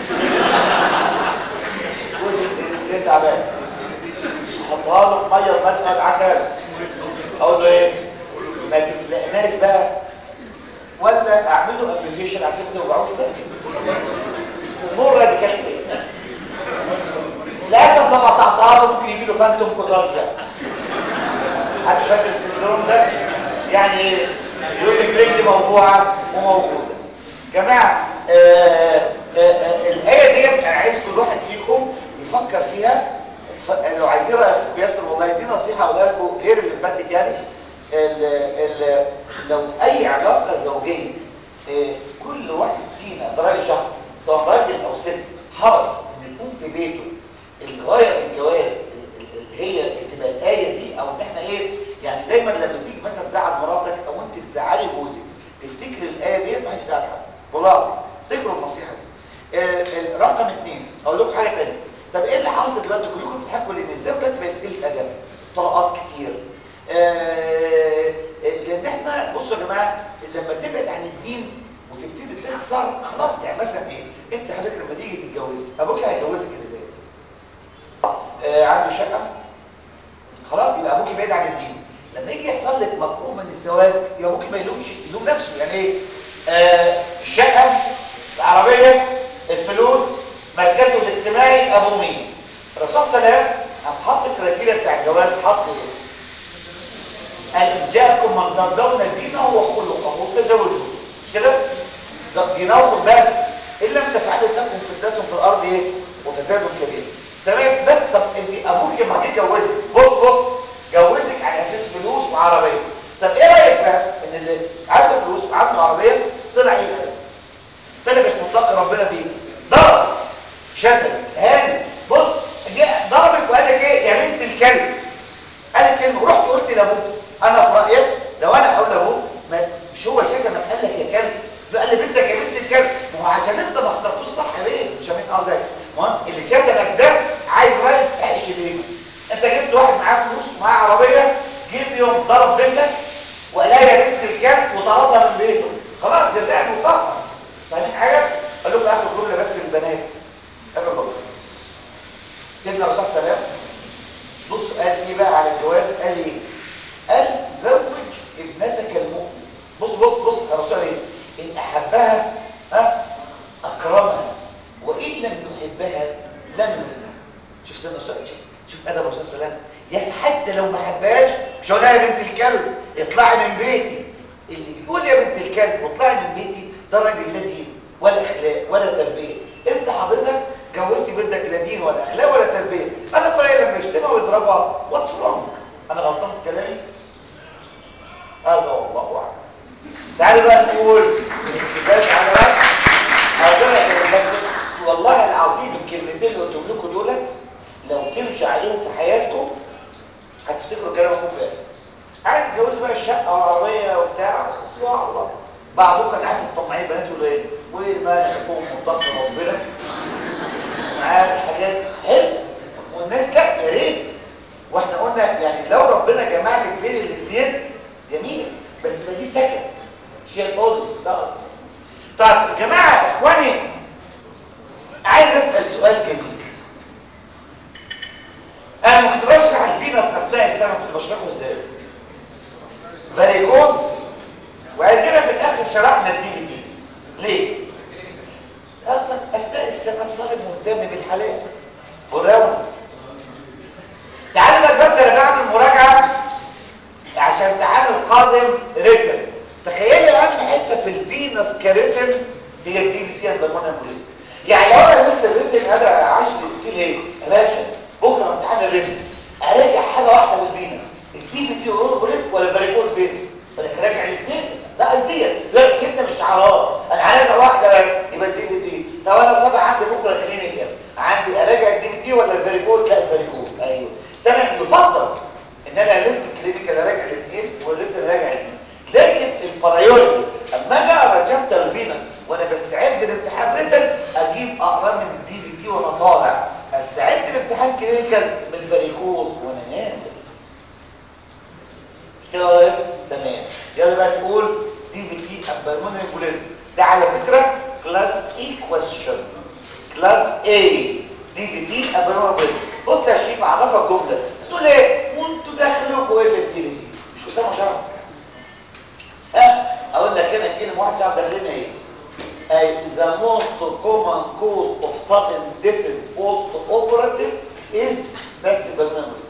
جوزك في البيت تعبان حطها له ميه وملح ادعكها اقول له ايه ما تفلقناش بقى ولا اعمل له ابلكيشن عشان ما توجعوش بقى مره دي كانت ايه للاسف لو قطعتها له ممكن يجي له فانتوم كوزاج بقى حد فاكر السندروم ده يعني ايه يقول لك رجلي موضوعه وموجوده جماعه آآ آآ الايه ديت انا عايز كل واحد فيكم يفكر فيها لو عايزين رايكم ياسر والله دي نصيحه اقولها لكم غير اللي فاتت يعني ال ال لو اي علاقه زوجيه كل واحد فينا ده راي شخصي سواء راجل او ست حرص ان يكون في بيته الغايه من الجواز اللي هي تبقى الايه دي او ان احنا ايه يعني دايما لما تيجي مثلا تزعل مراتك او انت تزعلي جوزك تفتكر الايه دي ما هيزعل حد والله العظيم افتكروا النصيحه دي رقم اثنين اقول لكم حاجه ثانيه طب ايه اللي حاصل دلوقتي كلكم بتضحكوا لان الزوجه دلوقتي بقت قله ادب طلقات كتير آه لان احنا بصوا يا جماعه لما تبعد عن الدين وتبتدي تخسر خلاص يعني مثلا ايه انت حضرتك لما تيجي تتجوزي ابوك هيجوزك ازاي آه عنده شقه خلاص يبقى ابوك بعيد عن الدين لما يجي يحصل لك مكروه من الزواج يبقى ابوك ما يلومش يلوم نفسه يعني ايه آه الشقه العربيه الفلوس مركزه الاجتماعي ابو مين الرسول صلى الله عليه وسلم حط الكرايتيريا بتاع الجواز حط ايه قال جاءكم من ترضون دينه وخلقه فزوجوه مش كده دينه وخلق بس ان لم تفعلوا تكن فتنه في الارض ايه وفساد كبير تمام بس طب انت ابوك لما جه جوزك بص بص الكلب قال الكلمه ورحت قلت لابوه انا في رايك لو انا اقول لابوه ما مش هو شتمك قال لك يا كلب لا قال لي بنتك يا بنت الكلب ما هو عشان انت ما اخترتوش صح يا بيه مش فاهمين قصدك ما هو اللي شتمك ده عايز راجل تسحق الشتيمه انت جبت واحد معاه فلوس ومعاه عربيه جه في يوم ضرب بنتك وقال لها يا بنت الكلب وطردها من بيته خلاص جزاء مفاقا فاهمين حاجه قال لكم اخر جمله بس البنات اخر جمله سيدنا الرسول صلى الله عليه وسلم بص قال ايه بقى على الجواز قال ايه قال زوج ابنتك المؤمن بص بص بص الرسول قال ايه ان احبها ها اكرمها وان لم يحبها لم يهنها شوف سيدنا الرسول شوف شوف ادب الرسول صلى الله عليه وسلم يعني حتى لو ما حبهاش مش هقول لها يا بنت الكلب اطلعي من بيتي اللي بيقول يا بنت الكلب واطلعي من بيتي ده راجل لا دين ولا اخلاق ولا تربيه انت حضرتك جوزتي بنتك لا دين ولا اخلاق ولا تربيه انا فرق لما يشتمها ويضربها واتس رونج انا غلطان في كلامي هذا والله اعلم تعالوا بقى نقول بس على بقى هقول لك بس والله العظيم الكلمتين اللي قلتهم لكم دولت لو تمشي عليهم في حياتكم هتفتكروا كلام اخوك بس عايز تتجوزوا بقى الشقه والعربيه وبتاع سيبوها على الله بعضكم كان عارف الطماعين بنات يقولوا ايه وما يحبهم مطلق ربنا معاه حاجات حلو والناس لا يا ريت واحنا قلنا يعني لو ربنا جمع لك بين الاثنين جميل بس ما دي سكت شيء قول لا طيب يا جماعه اخواني عايز اسال سؤال جميل انا كنت بشرح الفينس اثناء السنه كنت بشرحه ازاي فاريكوز وبعد كده في الاخر شرحنا الدي في دي ليه اصلا اثناء السنه الطالب مهتم بالحالات وراوي تعالوا بقى دلوقتي انا بعمل مراجعه عشان امتحان القادم ريتن تخيلي اهم حته في الفينس كريتن هي الدي في دي البلمونه المريض يعني لو انا نزلت الريتن هذا 10 قلت لي ايه يا باشا بكره امتحان الريتن اراجع حاجه واحده بالفينس الدي في دي اوربوليس ولا فاريكوز فينس راجع الاثنين ده ايديا لا سته مش شعارات انا هراجع واحده بس يبقى الدي في دي طب انا صبح عندي بكره كلينيكال عندي اراجع الدي في دي ولا الفاريكوز لا الفاريكوز ايوه تمام يفضل ان انا ليله الكلينيكال اراجع الاثنين وليله اراجع الاثنين لكن البرايورتي اما اجي اقرا شابتر الفينس وانا بستعد لامتحان ريتن اجيب اقرا من الدي في دي وانا طالع استعد لامتحان كلينيكال من الفاريكوز وانا نازل كده تمام يلا بقى نقول دي في تي ابرمونري بوليزم ده على فكره كلاس اي كويستشن كلاس اي دي في تي ابرمونري بوليزم بص يا شيخ اعرفك جمله تقول ايه وانتوا داخلكم ايه في الدي في تي مش اسامه شرف ها اقول لك انا كلمه واحد شعب داخلنا ايه اي the most common cause of sudden death post operative is massive pulmonary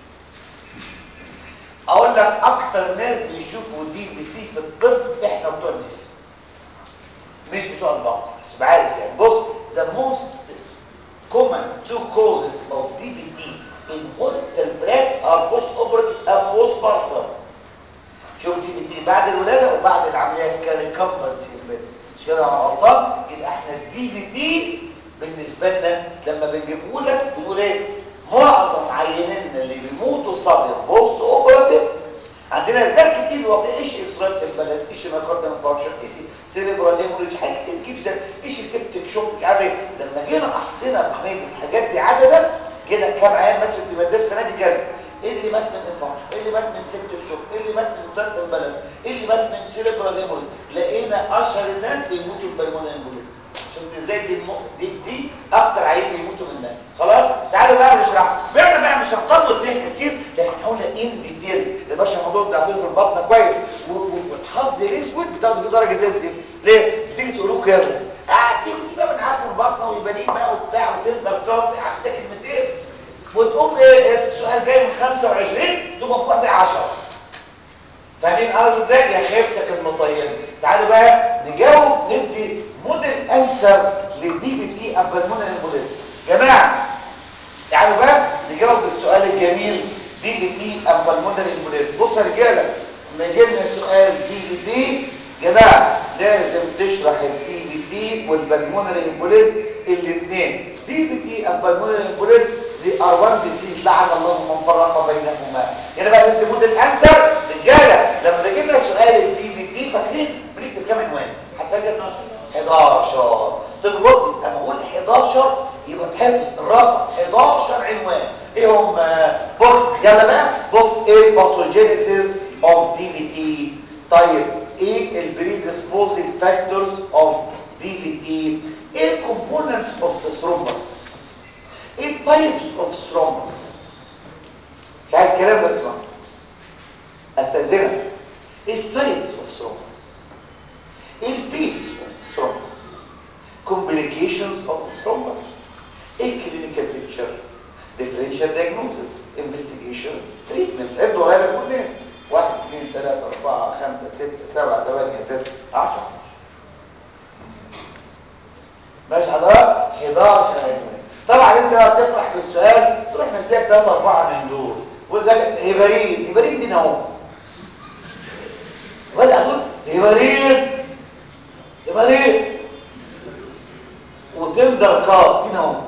اقول لك اكتر ناس بيشوفوا دي في تي في الطب احنا بتوع النساء مش بتوع البطن بس بعرف يعني بص the most common two causes of DVT in hospital breaths are post operative and post partum شوف دي في تي بعد الولاده وبعد العمليات كريكمبنسي مش كده يا غلطان يبقى احنا الدي في تي بالنسبه لنا لما بنجيبه لك بنقول ايه معظم عينينا اللي بيموتوا صدر بوست اوبراتيف عندنا اسباب كتير هو في ايش افراط امبالانس ايش مايكارديال انفاركشن ايش سيريبرال هيموريج حاجات كتير جدا ايش سيبتك شوك مش عارف ايه لما جينا احصينا بحمايه الحاجات دي عددا جينا كام عيان مات في الدماغ السنه دي كذا ايه اللي مات من انفاركشن ايه اللي مات من سيبتك شوك ايه اللي مات من افراط امبالانس ايه اللي مات من سيريبرال هيموريج لقينا اشهر الناس بيموتوا بالبلمونري امبوليزم شفت ازاي دي الم... دي دي اكتر عيب بيموتوا منها خلاص تعالوا بقى نشرح بقى بقى مش هنطول فيها كتير لكن هقولها ان ديتيلز يا باشا الموضوع ده عارفين في البطن كويس والحظ الاسود بتاخدوا فيه درجه زي الزفت ليه بتيجي تقولوا كيرلس قاعد تيجي تبقى من عارف البطن ويبقى ليه بقى وبتاع وتفضل كافي عندك كلمتين وتقوم ايه السؤال جاي من 25 تبقى فوق في 10 فاهمين قصدي ازاي يا خيبتك المطينه تعالوا بقى نجاوب ندي موديل انسر للدي في تي ابلمونري امبوليزم جماعه تعالوا بقى نجاوب السؤال الجميل دي في تي ابلمونري امبوليزم بصوا يا رجاله لما يجي لنا سؤال دي في تي جماعه لازم تشرح الدي في تي والبلمونري امبوليزم الاثنين دي في تي ابلمونري امبوليزم دي ار 1 ديزيز لعن الله من فرق ما هنا بقى انت مود الانسر رجاله لما بيجي لنا سؤال الدي في دي فاكرين بنكتب كام عنوان هتفاجئ 12 11 تظبط اما اقول 11 يبقى تحفظ الرقم 11 عنوان ايه هم بص يلا بقى بص ايه الباثوجينيسيس اوف دي في تي طيب ايه البريدسبوزنج فاكتورز اوف دي في تي ايه الكومبوننتس اوف ثرومبس ايه التايبس اوف ثرومبس مش عايز كلام بقى اسمع استاذنك ايه السايتس اوف ثرومبس ايه الفيتس اوف ثرومبس complications of the thrombus ايه clinical picture differential diagnosis investigation treatment ادوا ورايا لكل الناس 1 2 3 4 5 6 7 8 9 10 ماشي حضرتك 11 عنوان طبعا انت بقى بتطرح بالسؤال تروح نسيك 3 4 من دول ويقول لك هيبرين هيبرين دي نوم ولا دول هيبرين هيبرين وتندر كاف دي نوم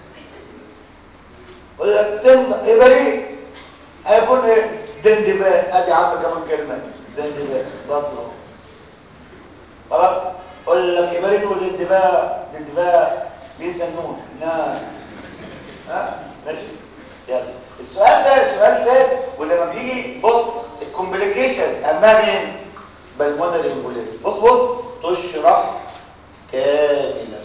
ويقول لك تندر هيبرين هيكون ايه دندبان ادي عندك كمان كلمه دندبان برضه خلاص اقول لك هيبرين ودندبان دندبان بينسى النون نعم ها ماشي يلا السؤال ده سؤال سهل ولما بيجي بص الكومبليكيشنز اما مين بالمونري امبوليزم بص بص تشرح كاملا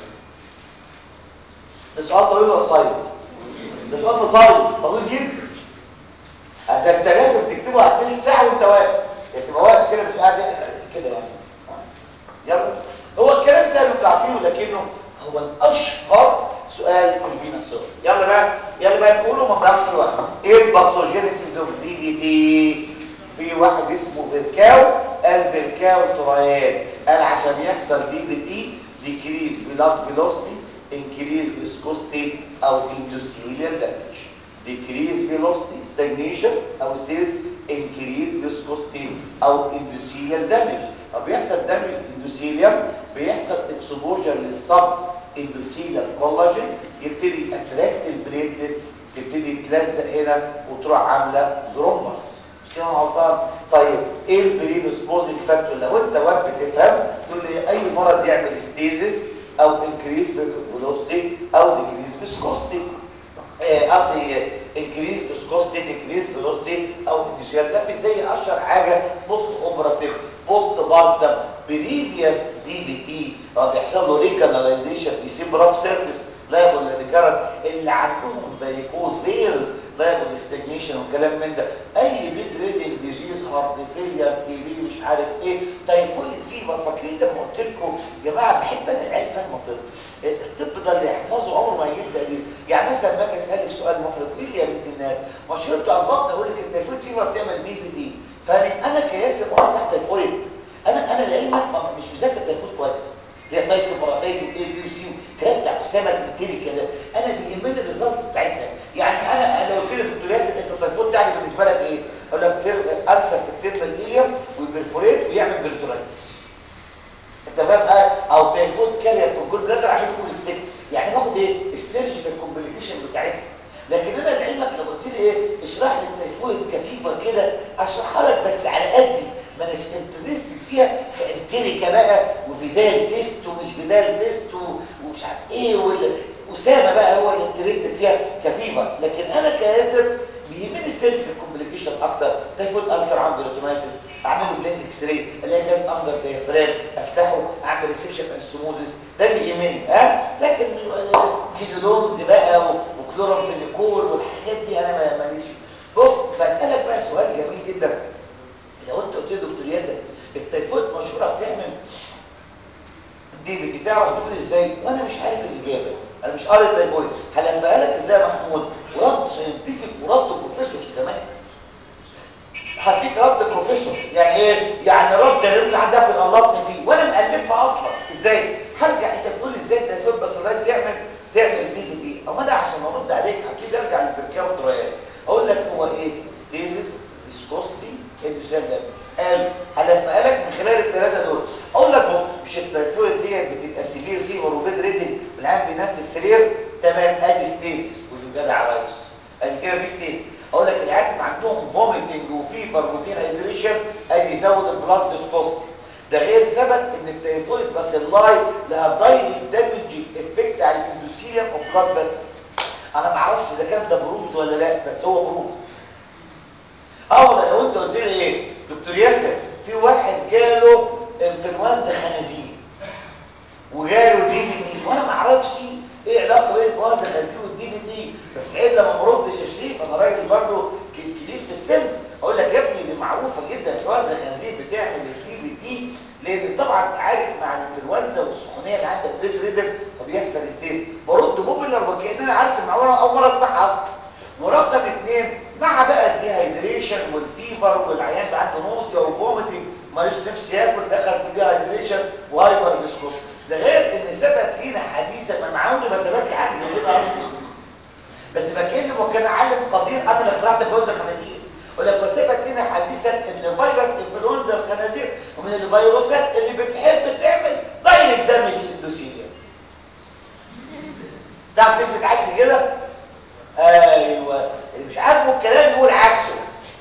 ده سؤال طويل ولا قصير ده سؤال طويل طويل جدا ده انت لازم تكتبه على ثلث ساعه وانت واقف يعني تبقى واقف كده مش قاعد كده يعني يلا هو الكلام سهل وانتوا عارفينه لكنه هو الاشهر سؤال الفينا سيرف يلا بقى يلا بقى نقوله ما نضيعش وقت ايه الباثوجينيسيس اوف دي دي تي في واحد اسمه فيركاو قال فيركاو ترايان قال عشان يحصل دي دي تي ديكريز بلاد فيلوسيتي انكريز فيسكوستي او اندوثيليال دامج decrease velocity stagnation او stays increase viscosity او endothelial damage فبيحصل damage endothelium بيحصل exposure للسب endothelial collagen يبتدي attract البليتلتس تبتدي تلزق هنا وتروح عامله ثرومبس كده غلطان طيب ايه البريدسبوزنج فاكتور لو انت واقف بتفهم تقول لي اي مرض يعمل ستيزس او increase velocity او decrease viscosity قصدي انكريز فيسكوستي ديكريز فيلوستي او انيشيال ده مش زي اشهر حاجه بوست اوبراتيف بوست بارتم بريفيوس دي في تي بيحصل له ريكاناليزيشن يسيب راف سيرفيس لا يقول ريكارنس اللي عندهم فاريكوز فيرز لا يقول استجنيشن وكلام من ده اي بيت ريدنج ديزيز هارت فيلير تي بي مش عارف ايه تايفويد فيفر فاكرين لما قلت لكم يا جماعه بحب انا العيال فاهم الطب الطب ده اللي يحفظه عمره ما يجيب تقدير يعني مثلا ما اجي اسالك سؤال محرج مين يا بنت الناس ما شربت على البطن اقول لك التايفويد فيفر بتعمل دي في دي فانا كياسر مرض تحت تايفويد انا انا لعلمك مش مذاكر تايفويد كويس هي تايفو باراتايفو اي بي وسي الكلام بتاع اسامه الانتري كده انا بيهمني الريزلتس بتاعتها يعني انا انا قلت لك دكتور ياسر انت التايفويد بتاعي بالنسبه لك ايه؟ اقول لك السر في التيرمال ايليوم ويبرفوريت ويعمل بيرتورايتس انت فاهم او تايفويد كارير في الجول بلادر عشان يكون السك يعني باخد ايه السيرجيكال كومبليكيشن بتاعتها لكن انا لعلمك لو قلت لي ايه اشرح لي التايفويد كفيفر كده اشرحها لك بس على قدي ما اناش انترستد فيها كانتريكا بقى وفيدال تيست ومش فيدال تيست ومش عارف ايه واسامه بقى هو اللي انترستد فيها كفيفر لكن انا كياسر بيهمني السيرجيكال كومبليكيشن اكتر تايفويد السر عنده ريتونايتس اعمل له بلين اكس راي الاقي جهاز اندر ديافرام افتحه اعمل ريسكشن انستموزس ده اللي يهمني ها لكن كيدولونز بقى وكلورامفينيكول والحاجات دي انا ماليش بص بسالك بقى سؤال جميل جدا لو انت قلت لي دكتور ياسر التايفويد مشهوره بتعمل دي بدي تعرف تقول ازاي وانا مش عارف الاجابه انا مش قاري التايفويد هلفها لك ازاي يا محمود ورد ساينتفك ورد بروفيسورز كمان هديك رد بروفيسور يعني ايه يعني رد اللي يمكن حد ياخد غلطني فيه وانا مالفها اصلا ازاي هرجع انت بتقول ازاي التايفويد بس لازم تعمل تعمل دي في دي او انا عشان ارد عليك اكيد ارجع للفركاوي والدريات اقول لك هو ايه ستيزس فيسكوستي اندوسيال دامج قال هلفها لك من خلال الثلاثه دول اقول لك بص مش التايفويد ديت بتبقى سيفير فيفر وبيد ريتنج والعيان بينام في السرير تمام ادي ستيزس ودي جدع ريس ادي كده في ستيزس اقول لك العيان عندهم فوميتنج وفيبر وديهايدريشن ادي يزود البلاد فيسكوستي ده غير ثبت ان التيفويد باسيلاي لها دايركت دامج افكت على الاندوثيليوم اوف بلاد فيسلز انا ما اعرفش اذا كان ده بروفد ولا لا بس هو بروفد اه لو انت قلت لي ايه دكتور ياسر في واحد جاله انفلونزا خنازير وجاله دي في دي وانا ما اعرفش ايه علاقه بين الانفلونزا الخنازير والدي في دي بس عيب لما ما ردش يا شريف انا راجل برضه كبير في السن اقول لك يا ابني دي معروفه جدا انفلونزا الخنازير بتعمل الدي في دي لان طبعا عارف مع الانفلونزا والسخونيه اللي عندك بيت ريدم فبيحصل ستيز برد بوبلر وكأن انا عارف المعلومه اول مره اسمعها اصلا ورقم اثنين مع بقى الديهايدريشن والفيفر والعيان اللي عنده نوصيا وفوميتنج مالوش نفس ياكل دخل في ديهايدريشن وهايبر فيسكوس ده غير ان ثبت لينا حديثا ما معاوني ما ثبت لي حاجه زي كده اصلا بس بكلم وكان عالم قدير انا اللي اخترعت الفيروس الخنازير يقول لك وثبت لنا حديثا ان فيروس انفلونزا الخنازير ومن الفيروسات اللي بتحب تعمل دايركت دامج للاندوثيليوم تعرف تثبت عكس كده ايوه اللي مش عاجبه الكلام يقول عكسه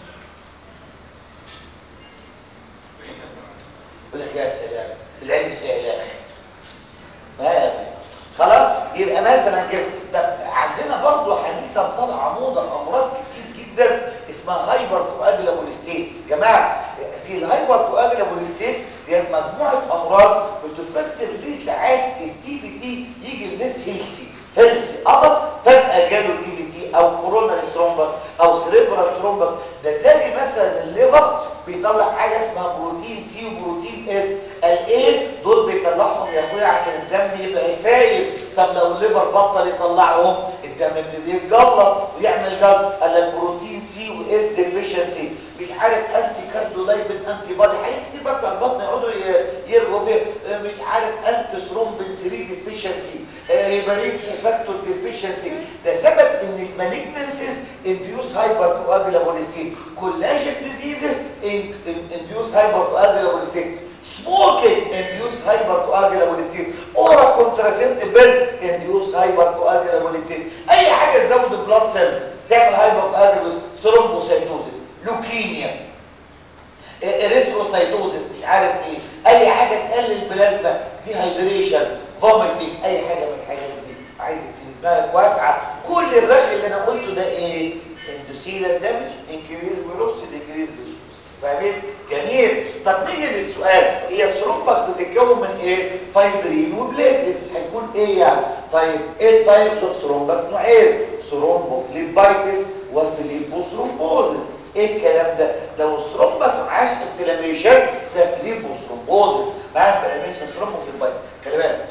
يقول لك يا سلام العلم سهل يا اخي ما خلاص يبقى مثلا كده ده عندنا برضو حديثا طالعه موضه امراض كتير جدا اسمها هايبر كواجلابول ستيتس جماعه في الهايبر كواجلابول ستيتس دي مجموعه امراض بتفسر ليه ساعات الدي في تي يجي الناس هيلسي هيلسي قبض فجاه جاله الدي في تي او كورونا ثرومبس او سريبرال ثرومبس ده تاني مثلا الليفر بيطلع حاجه اسمها بروتين سي وبروتين اس الايه دول بيطلعهم يا اخويا عشان الدم يبقى سايل طب لو الليفر بطل يطلعهم الدم يبتدي يتجلط ويعمل جلط قال لك بروتين سي واس ديفيشنسي مش عارف انتي كاردولايبين انتي بادي حاجات كتير بقى بتاع البطن يقعدوا يرغوا فيه مش عارف انتي ثرومبين 3 ديفيشنسي هيبرين فاكتور ديفيشنسي ده ثبت ان المالجنسيز انديوس هايبر كواجلابوليستين كولاجين ديزيزز انديوس هايبر كواجلابوليستين smoking induce hypercoagulability oral contraceptive pills induce hypercoagulability اي حاجه تزود البلاد سيلز تعمل hypercoagulability ثرومبوسايتوزيس لوكيميا اريثروسايتوزيس مش عارف ايه اي حاجه تقلل البلازما دي هايدريشن فوميتنج اي حاجه من الحاجات دي عايزك تبقى دماغك واسعه كل الرغي اللي انا قلته ده ايه اندوسيلال دامج انكريز فيلوسيتي ديكريز فيسكوس فاهمين جميل طب نيجي للسؤال هي الثرومبس بتتكون من ايه فايبرين وبليتلتس هيكون ايه يعني طيب ايه التايبس اوف ثرومبس نوعين ثرومبوفليبايتس وفليبوثرومبوزس ايه الكلام ده لو الثرومبس معاش انفلاميشن اسمها فليبوثرومبوزس معاه انفلاميشن ثرومبوفليبايتس خلي بالك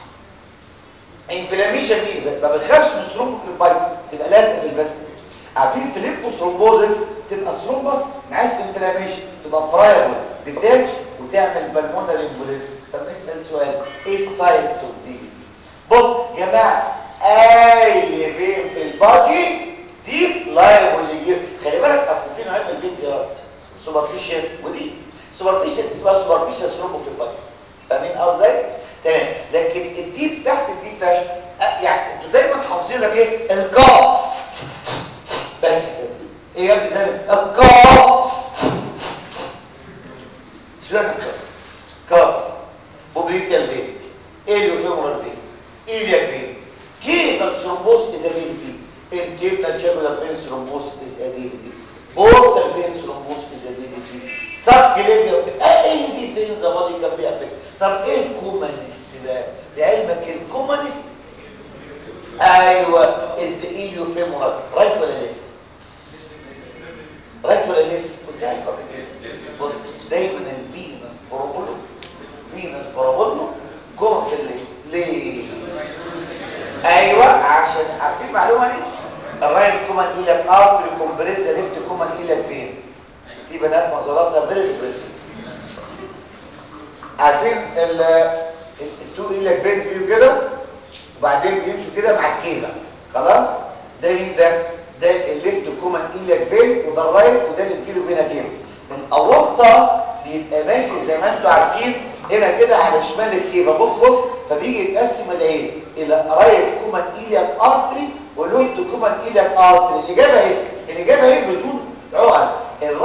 انفلاميشن ميزه ما بتخافش من ثرومبوفليبايتس تبقى لازقه في الفاسل عارفين فليبوثرومبوزس تبقى ثرومبس معاش انفلاميشن تبقى فرايبل ديتاتش وتعمل بالمونري امبوليزم طب نسال سؤال ايه الساينس اوف دي بص يا جماعه اي فين في البادي دي لايبل يجيب خلي بالك اصل في نوعين من الفين زيارات سوبرفيشال ودي سوبرفيشال اسمها سوبرفيشال ثرومبوفليبايتس فاهمين اه ازاي تمام لكن الديب تحت الديب فاش يعني انتوا دايما حافظين لك ايه القاف بس كده ايه يا ابني ده القاف شلون القاف كاف بوبليتال فين اليو فيمورال فين ايليا فين كيف الثرومبوس از اديتي الكيبلا جابلر فين ثرومبوس از اديتي بورتال فين ثرومبوس از اديتي سب كليفيا ايه دي فين زبادي كان بيها فين طب ايه الكومانيست بقى لعلمك الكومانيست ايوه از ايليو فيمورال رايت ولا ليفت رايت ولا ليفت قلت لك قبل كده بص دايما الفينس بروبولو فينس بروبولو جوه في الليفت ليه ايوه عشان عارفين المعلومه دي الرايت كومان ايلك ارتري كومبريز ليفت كومان ايلك فين في بنات نظراتها فيري ديبريسيف عارفين ال التو ايلك فينز بيجوا كده وبعدين بيمشوا كده مع الكيبه خلاص ده مين ده ده الليفت كومان ايلك فين وده الرايت وده الانفيرو فينا كيبه الاورطه بيبقى ماشي زي ما انتم عارفين هنا كده على شمال الكيبه بص بص فبيجي يتقسم العين الى رايت كومان ايلك ارتري وليفت كومان ايلك ارتري الاجابه ايه الاجابه ايه بدون عقل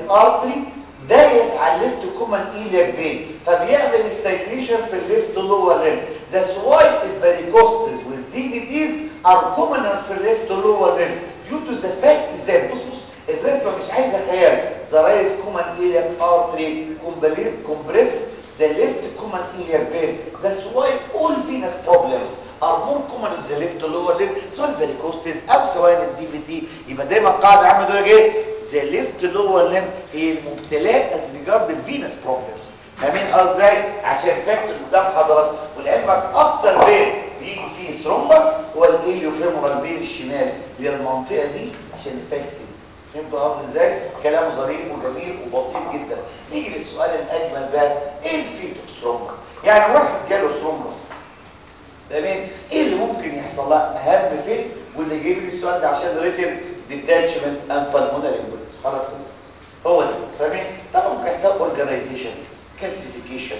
ارتري دايس على الليفت كومن ايلياك فين فبيعمل ستاجنيشن في الليفت لور ليم That's why الفاريكوستس والديفيتيز are commoner في الليفت لور ليم due to the fact that بص بص الرسمه مش عايزه خيال the right common iliac artery compress the left common iliac vein that's why all venous problems are more common in the left lower limb سواء الفاريكوستس او سواء الدي في تي يبقى دايما القاعده عامه دول ايه the left lower limb هي المبتلاه as regard the venous problems فاهمين قصدي ازاي عشان فاكر اللي قدام حضرتك ولعلمك اكتر فين بيجي فيه ثرومبس هو الاليوفيمورال فين الشمال اللي هي المنطقه دي عشان الفاكتور فهمتوا قصدي ازاي كلام ظريف وجميل وبسيط جدا نيجي للسؤال الاجمل بقى ايه الفيتوس ثرومبس يعني واحد جاله ثرومبس تمام ايه اللي ممكن يحصل لها اهم فين واللي جايب لي السؤال ده عشان ريتن ديتاتشمنت اند بالمونري امبوليس خلاص خلص هو ده فاهمين طبعا ممكن يحصل اورجانيزيشن كالسيفيكيشن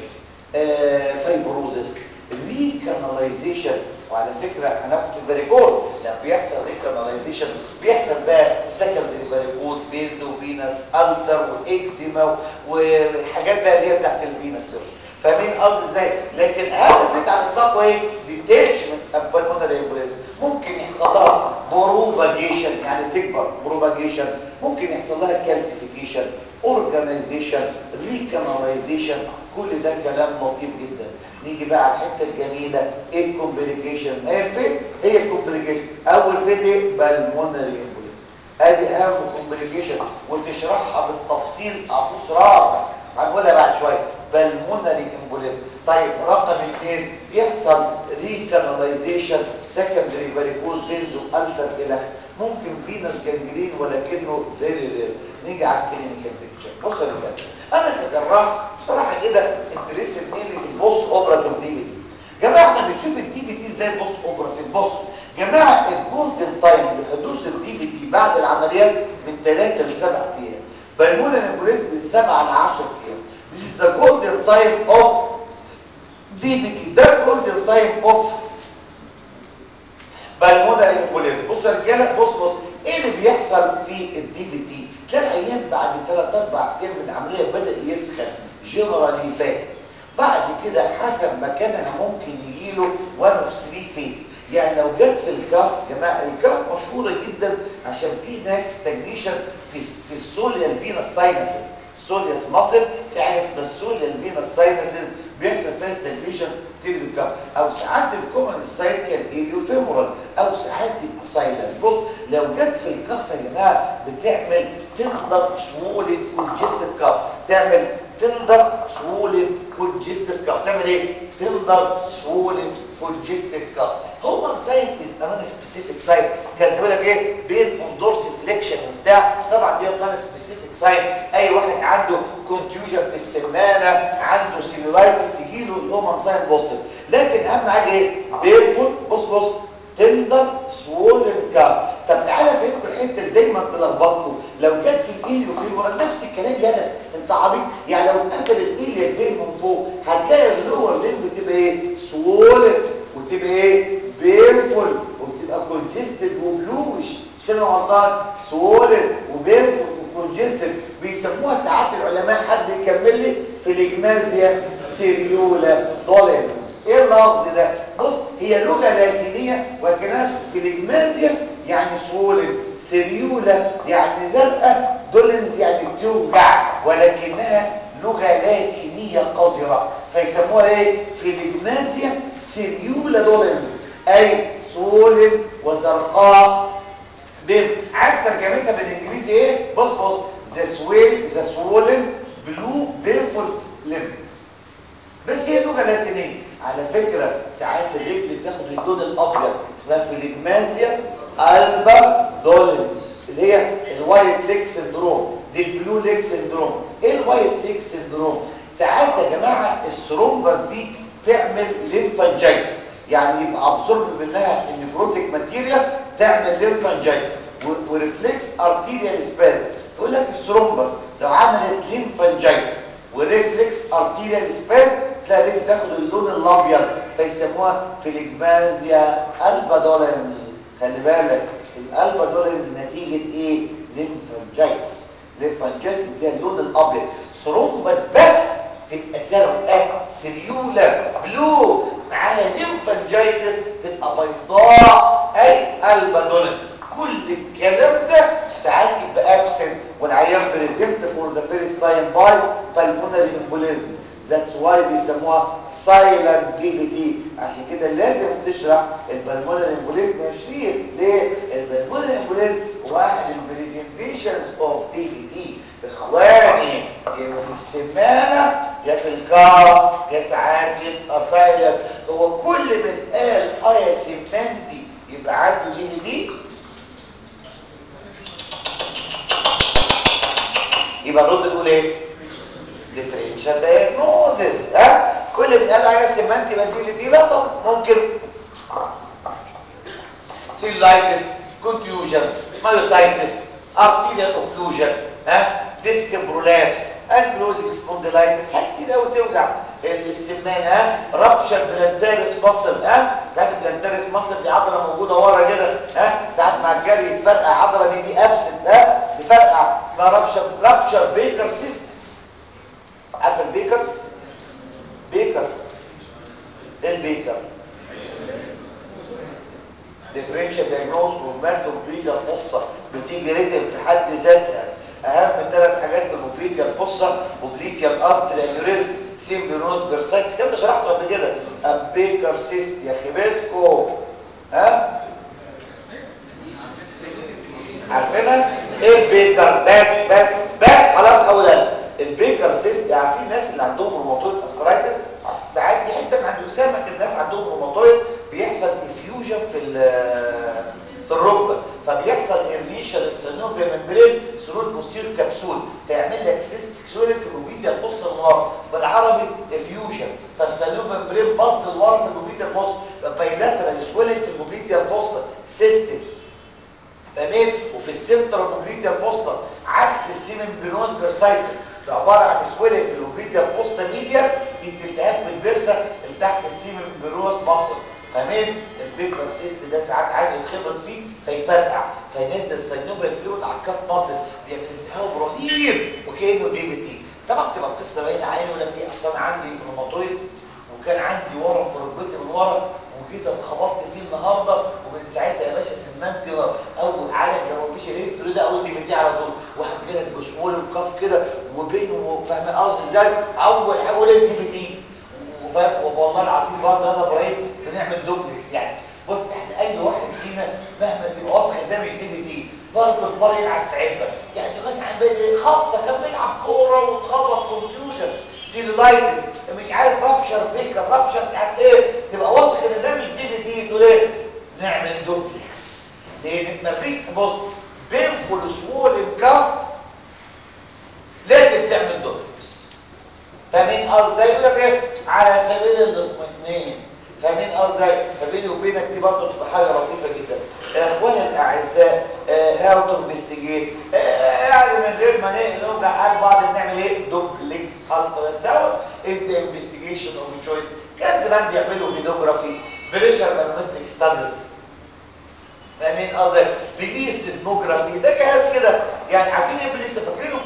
فايبروزس ريكاناليزيشن وعلى فكره هناخد الفاريكوز يعني بيحصل ريكاناليزيشن بيحصل بقى سكندري فاريكوز فينز وفينس ألسر واكزيما وحاجات بقى اللي هي بتاعت الفينس سيرجن فاهمين قصدي ازاي لكن اهم فكره على الاطلاق ايه ديتاتشمنت بالمونري امبوليزم ممكن يحصل لها بروباجيشن يعني تكبر بروباجيشن ممكن يحصل لها كالسيفيكيشن اورجانيزيشن ريكاناليزيشن كل ده كلام لطيف جدا نيجي بقى على الحته الجميله ايه الكومبليكيشن هي فين هي الكومبليكيشن اول فين ايه بالمونري امبوليزم ادي اهم كومبليكيشن وتشرحها بالتفصيل ابوس راسك هنقولها بعد شويه بالمونري امبوليزم طيب رقم اثنين يحصل ريكاناليزيشن سكندري فاريكوز فينز والسر الى ممكن فينس جانجرين ولكنه فيري رير نيجي على الكلينيكال بيكتشر بص يا رجاله انا كجراح بصراحه كده انترست مينلي في البوست اوبراتيف دي في دي جماعه احنا بنشوف الدي في دي ازاي البوست اوبراتيف بص جماعه الجولدن تايم لحدوث الدي في دي بعد العمليات من 3 ل 7 ايام بالمونري امبوليزم من 7 ل 10 ايام This is the golden time of DVT ده golden time of بالمونري امبوليزم بص يا رجاله بص بص ايه اللي بيحصل في الدي في تي تلاقي عيان بعد 3 4 ايام من العمليه بدا يسخن جنرالي فات بعد كده حسب مكانها ممكن يجي له 1 اوف 3 فيت يعني لو جت في الكاف جماعه الكاف مشهوره جدا عشان في هناك ستاجنيشن في في السوليال فينس ساينسز السوليوس ماسل في حاجه اسمها السوليال فينس ساينسز بيحصل فيها ستاجنيشن تيجي الكف او ساعات الكومن السايد كان اليوفيمورال او ساعات يبقى سايلنت بص لو جت في الكف يا جماعه بتعمل تندر سمول كونجستد كف تعمل تندر سمول كونجستد كف تعمل ايه تندر سمول كونجستد كف هو ساين از انون سبيسيفيك ساين كان زي لك ايه بين اندورس فليكشن وبتاع طبعا دي انون سبيسيفيك ساين اي واحد عنده كونتيوجن في السمانه عنده سيلولايتس يجيله اللومان ساين بوزيتيف لكن اهم حاجه ايه بيرفول بص بص تندر سوولن كاف طب تعالى فهمكم الحته اللي دايما تلخبطكم لو جت في الايليو فيمورا نفس الكلام جانا انت عبيط يعني لو قفل الايليا فين من فوق هتلاقي اللور لين بتبقى ايه سوولن وتبقى ايه بيرفول وبتبقى كونجستد وبلوش مش كده غلطان سوولن وبيرفول وكونجستد بيسموها ساعات العلماء حد يكمل لي فيليجمازيا سيريولا دولينز ايه اللفظ ده بص هي لغه لاتينيه ولكنها فيليجمازيا يعني سوولن سيريولا يعني زرقاء دولينز يعني بتوجع ولكنها لغه لاتينيه قذره فيسموها ايه فيليجمازيا سيريولا دولينز اي سولن وزرقاء بين عايز ترجمتها بالانجليزي ايه بص بص ذا سويل ذا سوولن بلو بيرفول ليم بس هي لغه لاتينيه على فكره ساعات الرجل بتاخد اللون الابيض اسمها فيليجمازيا البا دولينز اللي هي الوايت ليك سندروم دي البلو ليك سندروم ايه الوايت ليك سندروم ساعات يا جماعه الثرومبس دي تعمل ليمفانجايتس يعني يبقى ابزورب منها النيكروتيك ماتيريال تعمل ليمفانجايتس وريفلكس ارتيريال سباز يقول لك الثرومبس لو عملت ليمفانجايتس وريفلكس ارتيريال سباز تلاقي الرجل تاخد اللون الابيض فيسموها فيليجمازيا البادولينز خلي بالك الالبادولينز نتيجه ايه ليمفانجايتس ليمفانجيتس اللي هي اللون الابيض ثرومبس بس تبقى زرقاء سيليولر بلو معاها ليمفانجيتس تبقى بيضاء اي البانولين كل الكلام ده ساعات يبقى ابسنت والعيان بريزنت فور ذا فيرست تايم باي بالمونري امبوليزم ذاتس واي بيسموها سايلنت دي في دي عشان كده لازم تشرح البلمونري امبوليزم يا شريف ليه البلمونري امبوليزم واحد البريزنتيشنز اوف دي في دي اخواني يا في السمانه يا في الكار يا ساعات يبقى سايلنت هو كل من قال اه يا سمنتي يبقى عنده دي في دي يبقى نرد نقول ايه ديفرنشال دايجنوزس ها كل من قال عليها سيمانتي يبقى دي دي لا طب ممكن سيلايتس كونتيوجن مايوسايتس ارتيريال اوكلوجن ها ديسك برولابس انكلوزيف سبونديلايتس حاجات كتير قوي توجع السمان ها رابشر بلانتاريس ماسل ها ساعات البلانتاريس ماسل دي عضله موجوده ورا كده ها ساعات مع الجري يتفرقع عضله دي دي ابسنت ها تفرقع اسمها رابشر رابشر بيكر سيست عارف البيكر بيكر ايه البيكر ديفرنشال دايجنوز والماس وبليديا الفصة بتيجي ريتم في حد ذاتها اهم ثلاث حاجات في البوبليديا الفصة بوبليديا الارتري انيوريزم سيمبيونوز بيرسايتس الكلام ده شرحته قبل كده البيكر سيست يا خيبتكم ها عارفينها ايه البيكر بس بس بس خلاص اولا البيكر سيست عارفين الناس اللي عندهم روماتويد ارثرايتس ساعات دي حته من عند اسامه الناس عندهم روماتويد بيحصل افيوجن في في الركبه فبيحصل ارنيشن للسينوفيا ممبرين ثرو البوستير كبسول فيعمل لك سيستيك سويلنج في الوبيديا الفص من ورا بالعربي افيوجن فالسينوفيا ممبرين بص لورا في الوبيديا الفص بايلاترال سويلنج في الوبيديا الفص سيستيك فاهمين وفي السنتر الوبيديا الفص عكس السيمن بينوز بيرسايتس ده عباره عن سويلنج في الوبيديا الفص ميديا دي التهاب في البرسه اللي تحت السيمن بينوز مصر فاهمين البيكر سيست ده ساعات عادي يتخبط فيه فيفرقع فينزل سينوفيا فلويد على الكف مصر بيعمل التهاب رهيب وكانه دي في تي طبعا بتبقى القصه باينه عيني ولا ايه اصلا عندي روماتويد وكان عندي ورم في ركبتي من ورا وجيت اتخبطت فيه النهارده ومن ساعتها يا باشا سمنت اول عالم لو مفيش الهيستوري ده اقول دي في دي على طول واحد كده بسمول وكف كده وبينه فاهم قصدي ازاي اول حاجه اقول دي في دي وفاهم والله العظيم برضه انا ابراهيم بنعمل دوبلكس يعني بص احنا اي واحد فينا مهما تبقى واثق ده مش دي في دي برضه الفار يلعب في عبه يعني انت مثلا عن بالي خبطه كان بيلعب كوره وتخبط كمبيوتر سيلولايتس مش عارف رابشر بيكر رابشر مش عارف ايه تبقى واثق ان ده مش دي في دي تقول ايه نعمل دوبلكس لان مفيش بص بينفول سمول كاف لازم تعمل دوبلكس فاهمين قصدي زي يقول لك ايه على سبيل الاطمئنان فاهمين قصدي فبيني وبينك دي برضه تبقى حاجه لطيفه جدا يا اخواني الاعزاء هاو تو انفستيجيت يعني من غير ما نوجع قلب بعض بنعمل ايه دوبلكس الترا ساوند از ذا انفستيجيشن اوف تشويس كان زمان بيعملوا فيديوجرافي بريشر مانومتريك ستاديز فاهمين قصدي بليس سيزموجرافي ده جهاز كده يعني عارفين ايه بليس فاكرينه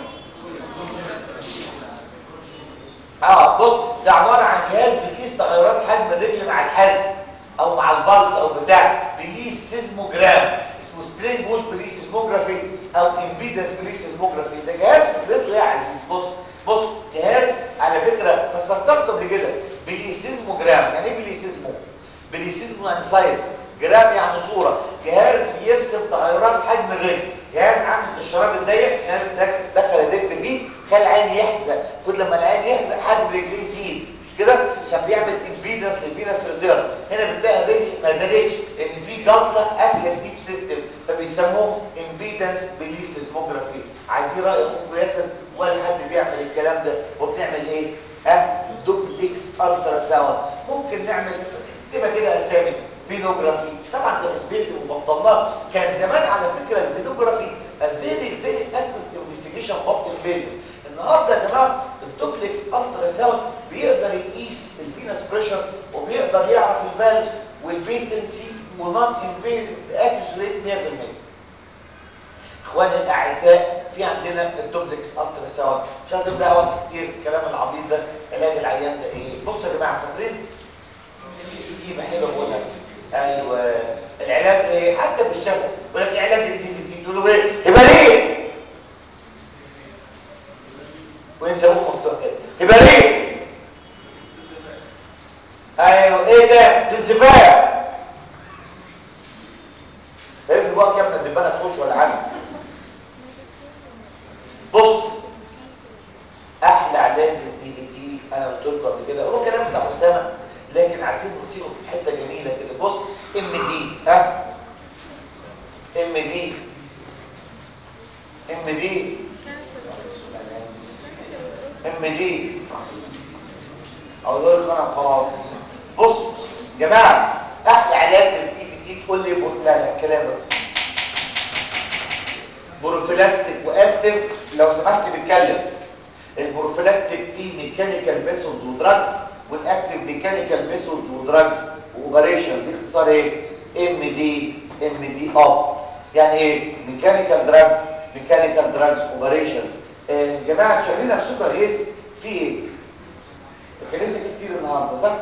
اه بص ده عباره عن جهاز بيقيس تغيرات حجم الرجل مع الحزم او مع البلس او بتاع بيقيس سيزموجرام اسمه سترين بوش بليس سيزموجرافي او امبيدنس بليس سيزموجرافي ده جهاز فكرته ايه يا عزيز بص بص جهاز على فكره فسرت لكم قبل كده بليسيزموجرام يعني ايه بليسيزمو بليسيزمو يعني سايز جرام يعني صوره جهاز بيرسم تغيرات حجم الرجل جهاز عامل زي الشراب الضيق دخل الرجل فيه خلى العين يحزق المفروض لما العين يحزق حجم رجليه يزيد مش كده عشان بيعمل امبيدنس للفينس في الدير هنا بتلاقي الرجل ما زادتش لان في جلطه قافله الديب سيستم فبيسموه امبيدنس بليسيزموجرافي عايزين راي اخوكم ياسر ولا حد بيعمل الكلام ده وبتعمل ايه ها دوبلكس الترا ساوند ممكن نعمل تبقى كده اسامي فينوجرافي طبعا ده انفيزيف وبطلناه كان زمان على فكره الفينوجرافي فيري فيري اكيوريت انفستيجيشن بط انفيزيف النهارده يا جماعه الدوبلكس الترا ساوند بيقدر يقيس الفينس بريشر وبيقدر يعرف الفالفز والبيتنسي ونون انفيزيف باكيوريت 100% اخواني الاعزاء في في عندنا الدوبلكس الترا ساوند مش عايز ابدا وقت كتير في الكلام العبيط ده علاج العيان ده ايه بصوا يا جماعه فاكرين سكيمه حلوه بقولها ايوه العلاج ايه حتى في الشفا بيقول لك علاج الدي في تي تقولوا ايه يبقى ليه وين سابوه مفتوح كده يبقى ليه ايوه ايه ده انتفاع ايه في بقى يا ابني الدبانه تخش ولا حاجه بص احلى علاج للدي في تي انا قلت لكم قبل كده هو كلام بتاع اسامه لكن عايزين نصيغه في حته جميله كده بص ام دي ها ام دي ام دي ام دي اقول لكم انا خلاص بص يا جماعه احلى علاج للدي في تي تقول لي بقول لا لا كلام بس بروفيلاكتيك واكتف لو سمحت بتكلم البروفيلاكتيك فيه ميكانيكال ميثودز ودراجز والاكتف ميكانيكال ميثودز ودراجز واوبريشن دي اختصار ايه ام دي ام دي اوف يعني ايه ميكانيكال دراجز ميكانيكال دراجز اوبريشنز يا جماعه شغالين نفسكم غيث في ايه اتكلمت كتير النهارده صح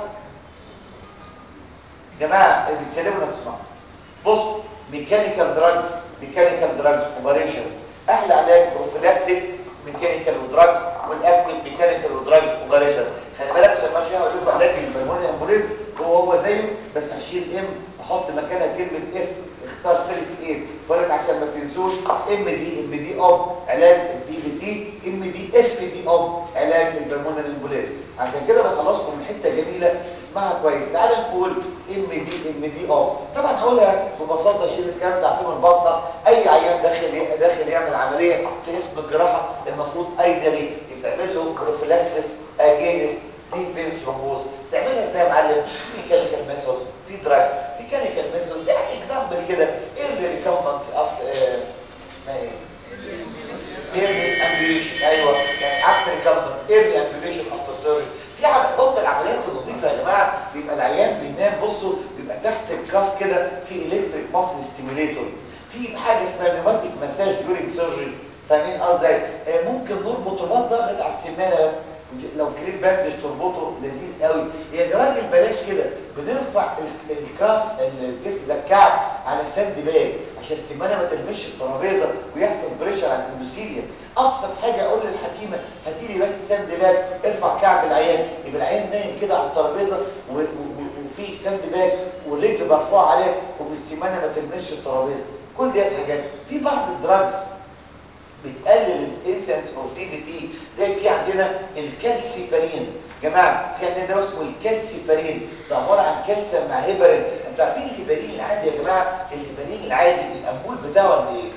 جماعه اللي بيتكلموا نفسهم بص ميكانيكال دراجز ميكانيكال دراجز اوبريشنز احلى علاج بروفيلاكتيك ميكانيكال ودراجز والاكتيف ميكانيكال ودراجز اوبريشنز خلي بالك عشان ماشي هقول لكم علاج البلموني امبوليزم هو هو زيه بس هشيل ام احط مكانها كلمه اف اختصار فيرست ايد بقول عشان ما تنسوش ام دي ام دي اوف علاج الدي في تي ام دي اف دي اوف علاج البلموني امبوليزم عشان كده بخلصكم من حته جميله اسمها كويس تعال نقول ام دي ام دي اوف طبعا هقولها ببساطه شيل الكلام ده عشان البطنه اي عيان داخل داخل يعمل عمليه في اسم الجراحه المفروض ايدري يتعمل له بروفيلاكسس اجينست ديب فين ثرومبوز تعملها ازاي يا معلم في ميكانيكال ميثودز في دراجز ميكانيكال ميثودز يعني اكزامبل كده ايرلي ريكومبنس افتر اسمها ايه ايرلي امبيوليشن ايوه يعني عكس ريكومبنس ايرلي امبيوليشن افتر سيرجري في عمل اوضه العمليات النظيفه يا جماعه بيبقى العيان بينام بصوا بيبقى تحت الكف كده في الكتريك ماسل ستيميوليتور في حاجه اسمها نيوماتيك مساج ديورنج سيرجري فاهمين قصدي آه ممكن نربط رباط ضغط على السمانه بس لو كريم باندج تربطه لذيذ قوي يا راجل بلاش كده بنرفع الكاف الزفت ده الكعب على ساند باج عشان السمانه ما تلمش الترابيزه ويحصل بريشر على الاندوثيليا ابسط حاجه اقول للحكيمه هاتي لي بس ساند باج ارفع كعب العيان يبقى العيان نايم كده على الترابيزه وفي ساند باج والرجل مرفوعه عليه والسمانه ما تلمش الترابيزه كل ديت حاجات في بعض الدراجز بتقلل الانسنس اوف دي بي تي زي في عندنا الكالسيبارين جماعه في عندنا ده اسمه الكالسيبارين ده عباره عن كالسيوم مع هيبرين انتوا عارفين الهيبرين العادي يا جماعه الهيبرين العادي الامبول بتاعه قد ايه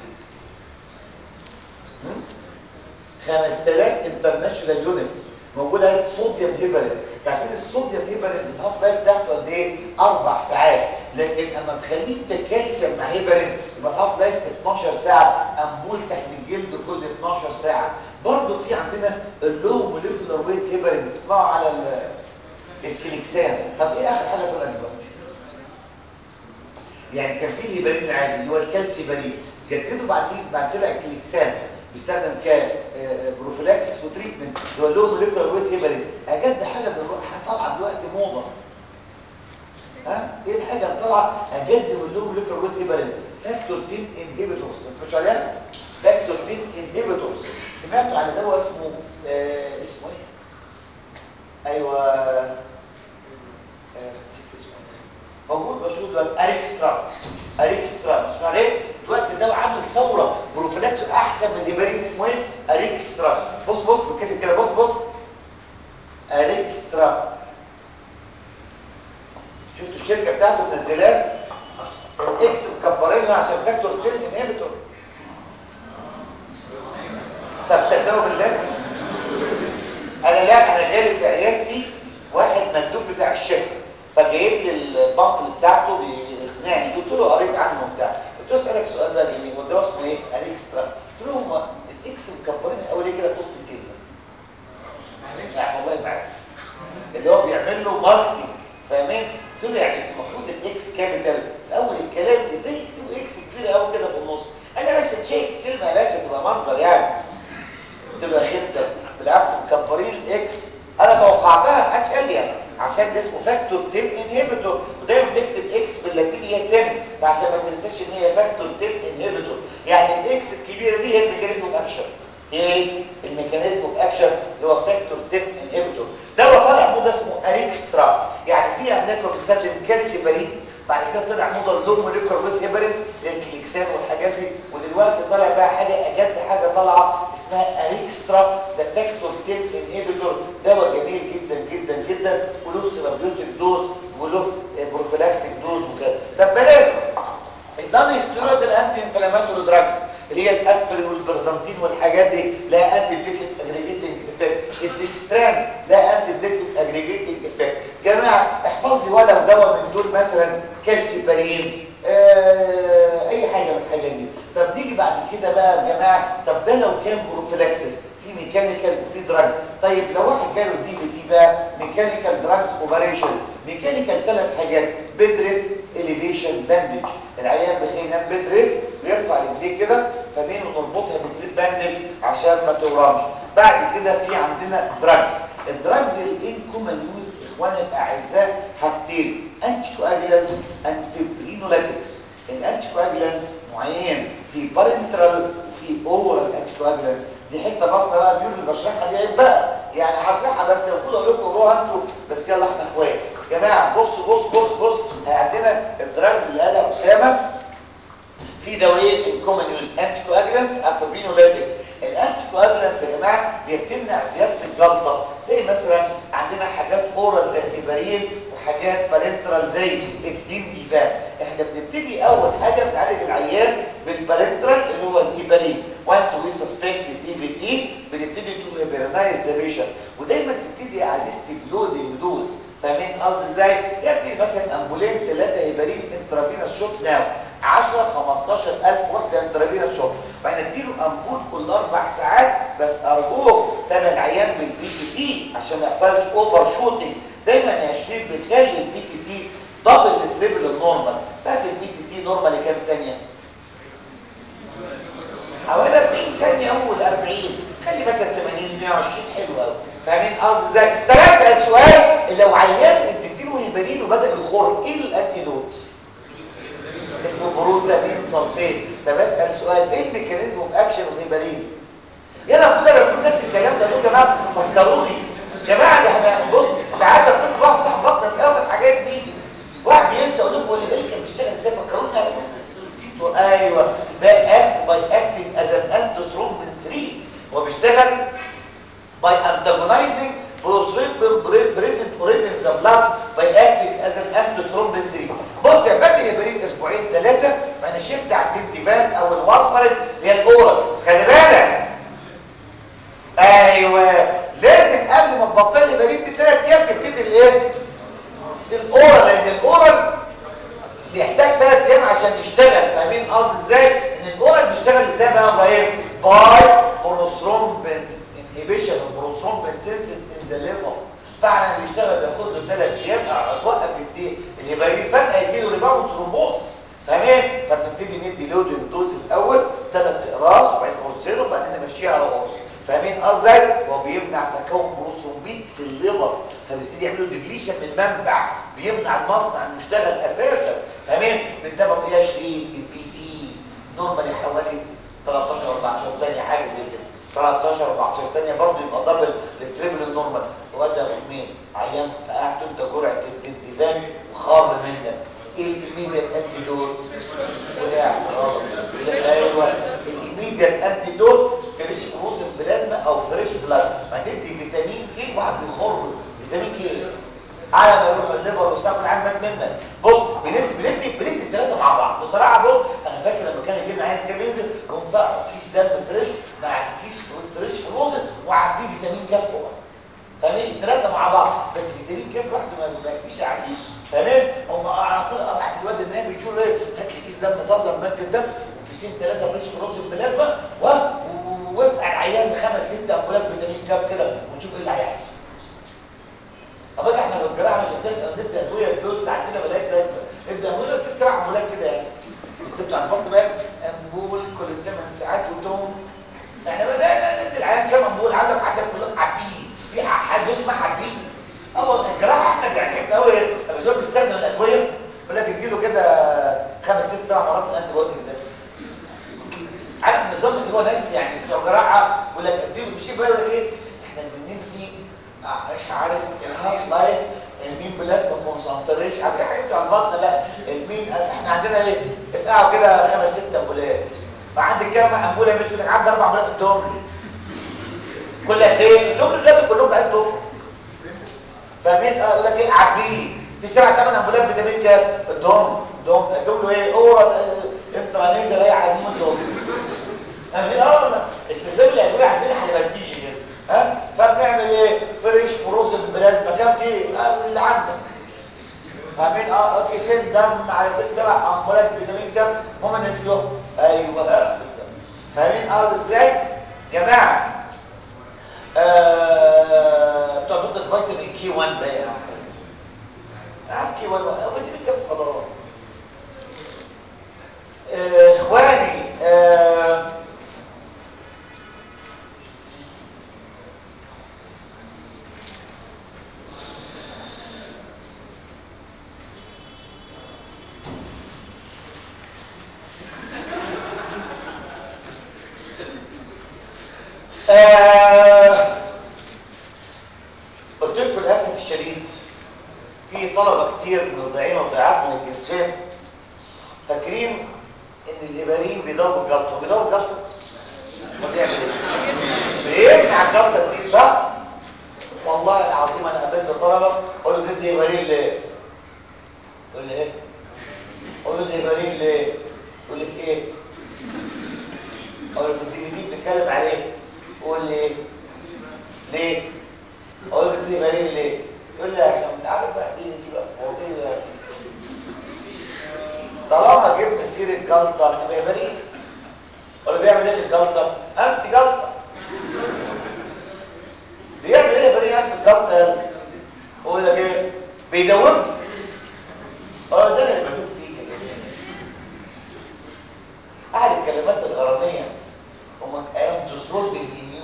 5000 انترناشونال يونت موجود عليه صوديوم هيبرين عارفين الصوديوم هيبرين الهاف لايف بتاعته قد ايه اربع ساعات لكن اما تخليه انت كالسيوم مع هيبرين يبقى الهاف لايف 12 ساعه امبول تحت الجلد كل 12 ساعه برضه في عندنا اللو موليكولار ويت هيبرين اسمعوا على الكليكسان طب ايه اخر حاجه طلعت دلوقتي يعني كان في الهيبرين العادي اللي هو الكالسيبرين جددوا بعدين بعد طلع الكليكسان بيستخدم كبروفيلاكسس وتريتمنت اللي هو اللو موليكولار ويت هيبرين اجد حاجه دلوقتي طالعه دلوقتي موضه ها ايه الحاجه اللي طالعه اجد واللو موليكولار ويت هيبرين فاكتور 10 انهبيتورز بس مش عليها فاكتور 10 انهبيتورز سمعتوا على دواء اسمه آه اسمه ايه ايوه آه نسيت اسمه موجود مشهور دلوقتي اريكسترا اريكسترا مش عارف ايه دلوقتي الدواء عامل ثوره بروفيلاكس احسن من الهيبرين اسمه ايه اريكسترا بص بص بكتب كده بص بص اريكسترا شفتوا الشركه بتاعته منزلاه الاكس مكبرينها عشان فاكتور 10 انهبيتور طب صدقوا بالله انا لا انا جالي في عيادتي واحد مندوب بتاع الشركه فجايب لي البامفل بتاعته بيقنعني قلت له قريت عنه وبتاع قلت له اسالك سؤال بقى جميل هو ده اسمه ايه اريكسترا قلت له هو الاكس مكبرين قوي ليه كده في وسط الكلمه يعني والله ما عارف اللي هو بيعمل له ماركتنج فاهمين قلت له يعني المفروض الاكس كابيتال في اول الكلام ازاي يكتبوا اكس كبيره قوي كده في النص انا بس شايف الكلمه يا باشا تبقى منظر يعني تبقى خدة بالعكس مكبرين الاكس انا توقعتها ما حدش قال لي يعني عشان ده اسمه فاكتور 10 انهبيتور ودايما بتكتب اكس باللاتيني هي 10 فعشان ما تنساش ان هي فاكتور 10 انهبيتور يعني الاكس الكبيره دي هي الميكانيزم اوف اكشن ايه الميكانيزم اوف اكشن اللي هو فاكتور 10 انهبيتور ده طالع موضه اسمه اريكسترا يعني في عندنا بنستخدم كالسيبرين بعد كده طلع موضه اللوم موليكولر ويت هيبرنز الكليكسان والحاجات دي ودلوقتي طالع بقى حاجه اجد حاجه طالعه اسمها اريكسترا ده فاكتور 10 انهبيتور دواء جميل جدا جدا جدا وله سيرابيوتيك دوز وله بروفيلاكتيك دوز وكده طب بلاش النون ستيرويد الانتي انفلاماتوري دراجز اللي هي الاسبرين والبرزنتين والحاجات دي لا انتي بليتلت اجريجيتنج افكت الديكسترانز لا انتي بليتلت اجريجيتنج افكت جماعه احفظ لي ولو دواء من دول مثلا كالسيبرين آه اي حاجه من الحاجات دي طب نيجي بعد كده بقى يا جماعه طب ده لو كان بروفيلاكسس في ميكانيكال وفي دراجز طيب لو واحد جاله دي بي تي بقى ميكانيكال دراجز اوبريشن ميكانيكال ثلاث حاجات بيدريس اليفيشن باندج العيان بخير ينام بيدريس ويرفع رجليه كده فمين ونربطها بالبليد باندج عشان ما تورمش بعد كده في عندنا دراجز الدراجز الانكومن يوز اخواني الاعزاء حاجتين انتي كواجلانس انتي فيبرينولاتكس الانتي كواجلانس معين في بارنترال وفي اورال انتي كواجلانس دي حته بطنه بقى بيقول اللي بشرحها دي عيب بقى يعني هشرحها بس المفروض اقول لكم روها انتوا بس يلا احنا اخوات جماعه بص بص بص بص عندنا الدراجز اللي قالها اسامه في دوايين ان كومن يوز انتي كواجلانس افابينولاتكس الانتي كواجلانس يا جماعه هي بتمنع زياده الجلطه زي مثلا عندنا حاجات اورال زي الهيبارين وحاجات بارنترال زي الدين ديفان احنا بنبتدي اول حاجه بنعالج العيان بالبارنترال اللي هو الهيبارين وانس وي سسبكت الدي بي تي بنبتدي تو هيبرنايز ذا بيشنت ودايما تبتدي يا عزيزتي بلودنج دوز فاهمين قصدي ازاي؟ يبتدي مثلا امبولين ثلاثه هيبارين انترافينوس شوت ناو 10 15000 وحده انترافينوس شوت بعدين اديله امبول كل اربع ساعات بس ارجوك تابع العيان بالبي تي تي عشان ما يحصلش اوفر شوتنج دايما يا شريف بتخلي البي تي تي دبل التريبل النورمال تعرف البي تي تي نورمال كام ثانيه؟ حوالي 40 ثانيه اول 40 خلي مثلا 80 120 حلو قوي فاهمين قصدي ازاي؟ طب اسال سؤال لو عيان اديتيله هيبارين وبدا يخر ايه الانتيدوت؟ اسمه بروزامين صلفيت طب اسال سؤال ايه الميكانيزم اوف اكشن اوف هيبارين؟ يلا المفروض انا بقول نفس الكلام ده يا جماعه فكروني يا جماعه دي احنا بص ساعات بتصل واحد صاحب بطل قوي في الحاجات دي واحد بينسى اقول لكم هو الهيبارين كان بيشتغل ازاي فكروني نسيته ايوه باي اكت باي اكتنج از ان انتوثرومبين 3 هو بيشتغل by antagonizing prothrombin present already in the blood by acting as an antithrombin 3 بص يا فاكر يا بريد اسبوعين ثلاثه ما انا شفت على الديفان او الوارفرين اللي هي الاورال بس خلي بالك ايوه لازم قبل ما تبطل بريد بثلاث ايام تبتدي الايه الاورال لان الاورال بيحتاج ثلاث ايام عشان يشتغل فاهمين قصدي ازاي ان الاورال بيشتغل ازاي بقى يا ابراهيم باي بروثرومبين انهبيشن البروثرومبين سينسس ان ذا ليفر فعلا بيشتغل بياخد له ثلاث ايام اوقف الدي الهيبارين فجاه يجي له ريباوند ثرومبوزس تمام فبنبتدي ندي لود الدوز الاول ثلاث اقراص وبعدين قرصين وبعدين نمشيها على قرص فاهمين قصدي هو بيمنع تكون بروثرومبين في الليفر فبيبتدي يعملوا ديبليشن من المنبع بيمنع المصنع انه يشتغل اساسا فاهمين بنتابع ايه يا شريك البي تي نورمالي حوالي 13 14 ثانيه حاجه زي كده 13 14 ثانيه برضه يبقى دبل للتريبل النورمال وده مين عيان فقعت انت جرعه الديفان وخار منك ايه الايميديت انتيدوت وقع ايوه الايميديت انتيدوت فريش فروزن بلازما او فريش بلاد ما ندي فيتامين كي واحد بيخر فيتامين كي على ما يروح الليفر والسقف العام مات منك بص بندي بندي بندي الثلاثه مع بعض بصراحه بص انا فاكر لما كان يجي لنا عيان كده ينزل يقوم فاقع كيس دم فريش مع كيس فريش فروزن وعبيه فيتامين كاف فوق فاهمين الثلاثه مع بعض بس فيتامين كاف لوحده ما يكفيش عديد فاهمين هم على طول ابعت الواد النهائي بيقول ايه هات لي كيس دم طازه من بنك الدم وكيسين ثلاثه فريش فروزن بلازما ووقع العيان بخمس ست امبولات فيتامين كاف كده ونشوف ايه اللي هيحصل طب احنا لو الجراحه مش هتسال نبدا ادويه الدوز عندنا بلاش لازمه نبدا نقول ست سبع امبولات كده يعني بس بتاع البطن بقى امبول كل 8 ساعات وتوم احنا بدانا ندي العيان كام بتوع جراحه يقول لك اديله مش يقول لك ايه احنا البنين دي آه، مش عارف الهاف لايف المين بلازما كونسنتريشن عارف حاجه بتوع البطن بقى المين احنا عندنا ايه افقعوا كده خمس ست امبولات فعندك كام امبوله مش لك عندي اربع امبولات ادهم لي كل قد ايه ادهم لي دلوقتي كلهم بقى ادهم فاهمين اه يقول لك ايه عارفين في سبع ثمان امبولات فيتامين كاف ادهم ادهم ادهم له ايه اورال انترانيزا ايه عايزين ادهم فاهمين اه والله استخدام الادويه عندنا احنا بنتيجي كده ها فبنعمل ايه فريش فروزن بلازما كام كيلو آه، اللي عندك فاهمين اه كيسين دم على ست سبع امبولات فيتامين كام هم الناس اليوم ايوه فاهمين اه ازاي جماعه آه بتوع ضد فيتامين كي 1 بقى يا عارف كي 1 فيتامين كام خضروات آه، اخواني آه آه، قلت لكم للاسف الشديد في طلبه كتير من الضيعين والضيعات من الجنسين فاكرين ان الاباريين بيضربوا الجلطه بيضربوا الجلطه ما بيعمل ايه بيمنع الجلطه كتير صح والله العظيم انا قابلت طلبه اقول له بدي ابارين ليه يقول لي ايه اقول له بدي ابارين ليه يقول لي في ايه اقول له في الدي في دي بنتكلم عليه يقول لي ايه ليه اقول له بدي ابارين ليه يقول لي عشان انت عارف بقى دي دي بقى مواضيع طالما جبنا سيره جلطه يبقى بريء ولا بيعمل ايه في الجلطه انت جلطه بيعمل ايه بريء انت الجلطه يلا هو لك ايه بيدوبني اه ده اللي بدوب فيه كده احد الكلمات الغراميه هم ايام ديسولد النيو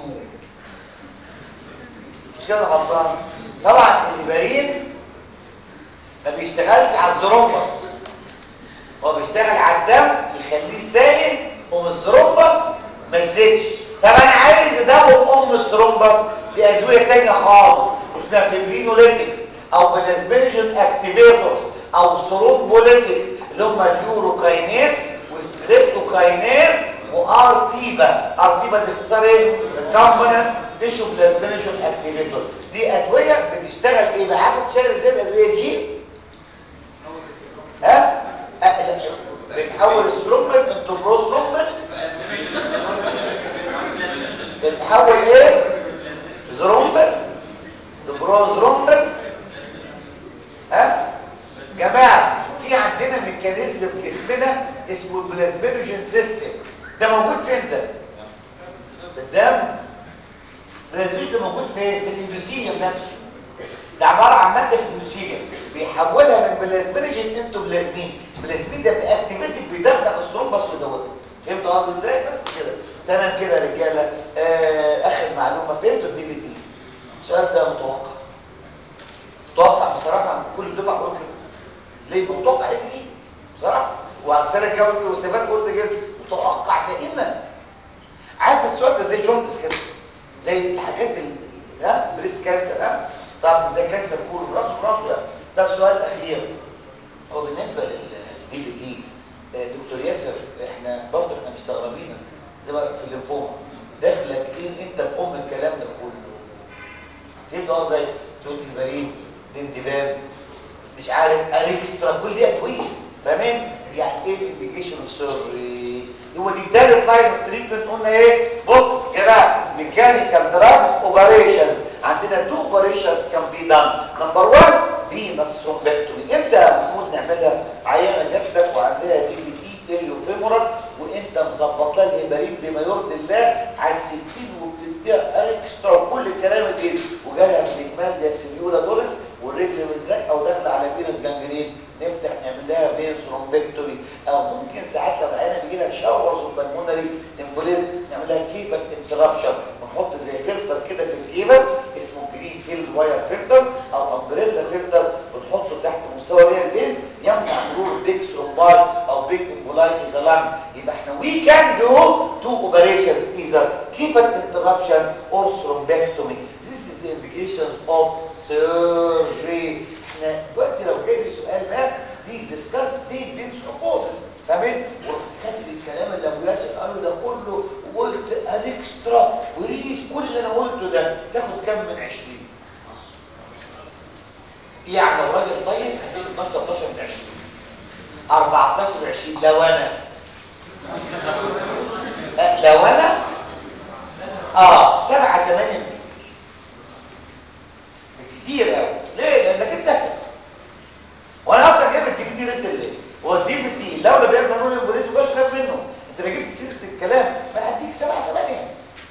مش كده غلطان طبعا الهبارين ما بيشتغلش على الزرومبس هو بيشتغل على الدم يخليه سائل ومن الثرومبس ما تزيدش طب انا عايز ادوب ام الثرومبس بادويه ثانيه خالص اسمها فيبرينوليتكس او بلازمينجن اكتيفيتورز او ثرومبوليتكس اللي هم اليوروكاينيز وستريبتوكاينيز وارتيبا ارتيبا دي اختصار ايه ريكومبيننت تيشو بلازمينجن اكتيفيتور دي ادويه بتشتغل ايه بقى عارف بتشتغل ازاي الادويه دي ها أه لا بتحول الثرومبين انتو بروثرومبين بتحول ايه ثرومبين لبروثرومبين ها جماعه في عندنا ميكانيزم في جسمنا اسمه البلازمينوجين سيستم ده موجود فين ده في الدم البلازمينوجين ده موجود فين في الاندوثيليوم نفسه ده عباره عن ماده في الاندوثيليوم بيحولها من بلازمينوجين انتو بلازمين البلازمين ده باكتيفيتد بيدخل الثرومبس ويدوبها فهمتوا قصدي ازاي بس كده تمام كده يا رجاله آه اخر معلومه فهمتوا الدي في دي السؤال ده متوقع متوقع بصراحه كل الدفعه بقول كده ليه متوقع ايه دي بصراحه والسنه الجايه والسباق قلت كده متوقع دائما عارف السؤال ده زي جوندس كده زي الحاجات اللي ها بريس كانسر ها طب زي كانسر كله راسه راسه يعني طب سؤال اخير هو بالنسبه للدي بي تي دكتور ياسر احنا برضه احنا مستغربين زي ما في الليمفوما داخلك ايه انت بام الكلام ده كله فهمت قصدي تقول هبارين اندباب مش عارف اريكسترا كل دي ادويه فاهمين يعني ايه الانديكيشن اوف سيرجري هو دي تالت لاين اوف تريتمنت قلنا ايه بص يا جماعه ميكانيكال دراجز اوبريشنز عندنا تو اوبريشنز كان بي دان نمبر 1 فينس ثرومبكتومي امتى يا محمود نعملها عيانه جات لك وعندها دي بي تي اليو فيمورال وانت مظبط لها الهبارين بما يرضي الله على السكين وبتديها اكسترا وكل الكلام ده وجالها سيجمازيا سيليولا دولت والرجل مزرق او داخله على فينس جانجرين نفتح نعمل لها فين ثرومبكتومي او ممكن ساعات لو العيانه بيجي لها شاورز وبلمونري امبوليزم نعمل لها كيفا انتربشن ونحط زي فلتر كده في الكيفا اسمه جرين فيلد واير فلتر او امبريلا فلتر ونحطه تحت مستوى ريال الفينز يمنع مرور بيك ثرومبايت او بيك امبولايت تو ذا لانج يبقى احنا وي كان دو تو اوبريشنز ايذر even interruption or thrombectomy this is the indications of surgery احنا دلوقتي لو جالي سؤال ما دي ديسكاس دي فينس اوبوزس فاهمين وكاتب الكلام اللي ابو ياسر قاله ده كله وقلت الاكسترا وريليز كل اللي انا قلته ده تاخد كام من 20 يعني لو راجل طيب هتجيب 12 13 من 20 14 من 20 لو انا أه، لو انا اه 7 8 من كتير قوي ليه لانك انت وانا اصلا جايب الدي في دي ريت ليه هو الدي في دي لو اللي بيعمل قانون البوليس مش خايف منه انت لو جبت سيره الكلام ما هديك 7 8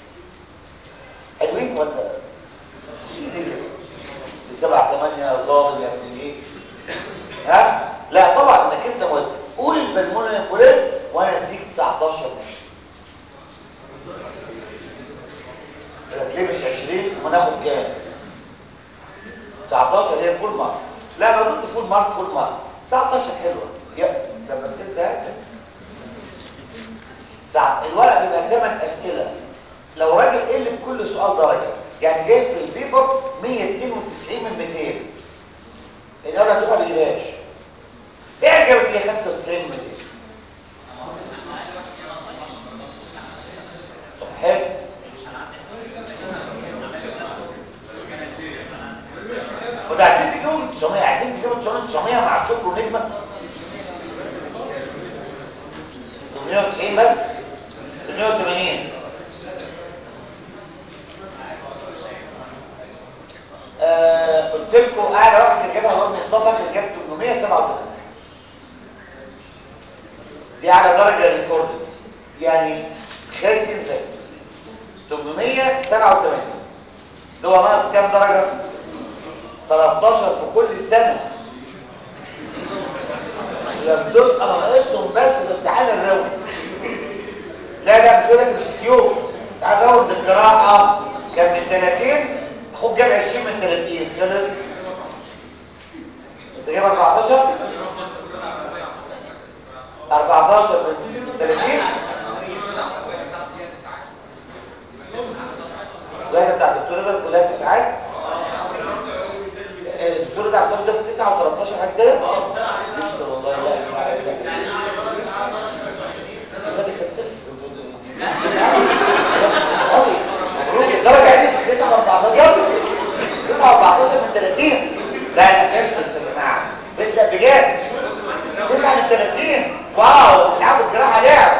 حلوين ولا شيل كده بسبعة ثمانية يا ظالم يا ابن الايه ها لا طبعا انك انت مهم. قول البلمونة البوليس وانا اديك 19 ماشي ليه مش 20 وناخد كام 19 هي فول مارك لا انا ضد فول مارك فول مارك 19 حلوه يا ده بس انت ساعة الورق بيبقى 8 اسئله لو راجل قل في كل سؤال درجه يعني جايب في البيبر 192 من 200 الاول هتبقى ما بيجيبهاش ايه جابت لي 95 من 200 طب حلو وده عايزين تجيبوا 900 عايزين تجيبوا 900 مع الشكر ونجمه 890 بس 880 آه قلت لكم اعلى واحد كان جابها هو مصطفى كان جاب 887 دي اعلى درجه ريكوردد يعني خاسر زي 887 اللي هو ناقص كام درجه 13 في كل السنه دول انا ناقصهم بس في امتحان الراوند لا لا مش هقول لك مسكيو تعال راوند الجراحه كان من 30 اخوك جاب 20 من 30 خلص انت جايب 14 14 من 30 الواحده بتاع الدكتور ده كلها تسعات الدكتور ده عبد ده 9 و13 حاجه كده يشتغل والله لا لا بس ده كانت صفر مبروك الدرجه دي 9 و14 9 و14 من 30 لا لا بيرفكت يا جماعه بيبدا بجد 9 من 30 واو بيلعبوا الجراحه لعب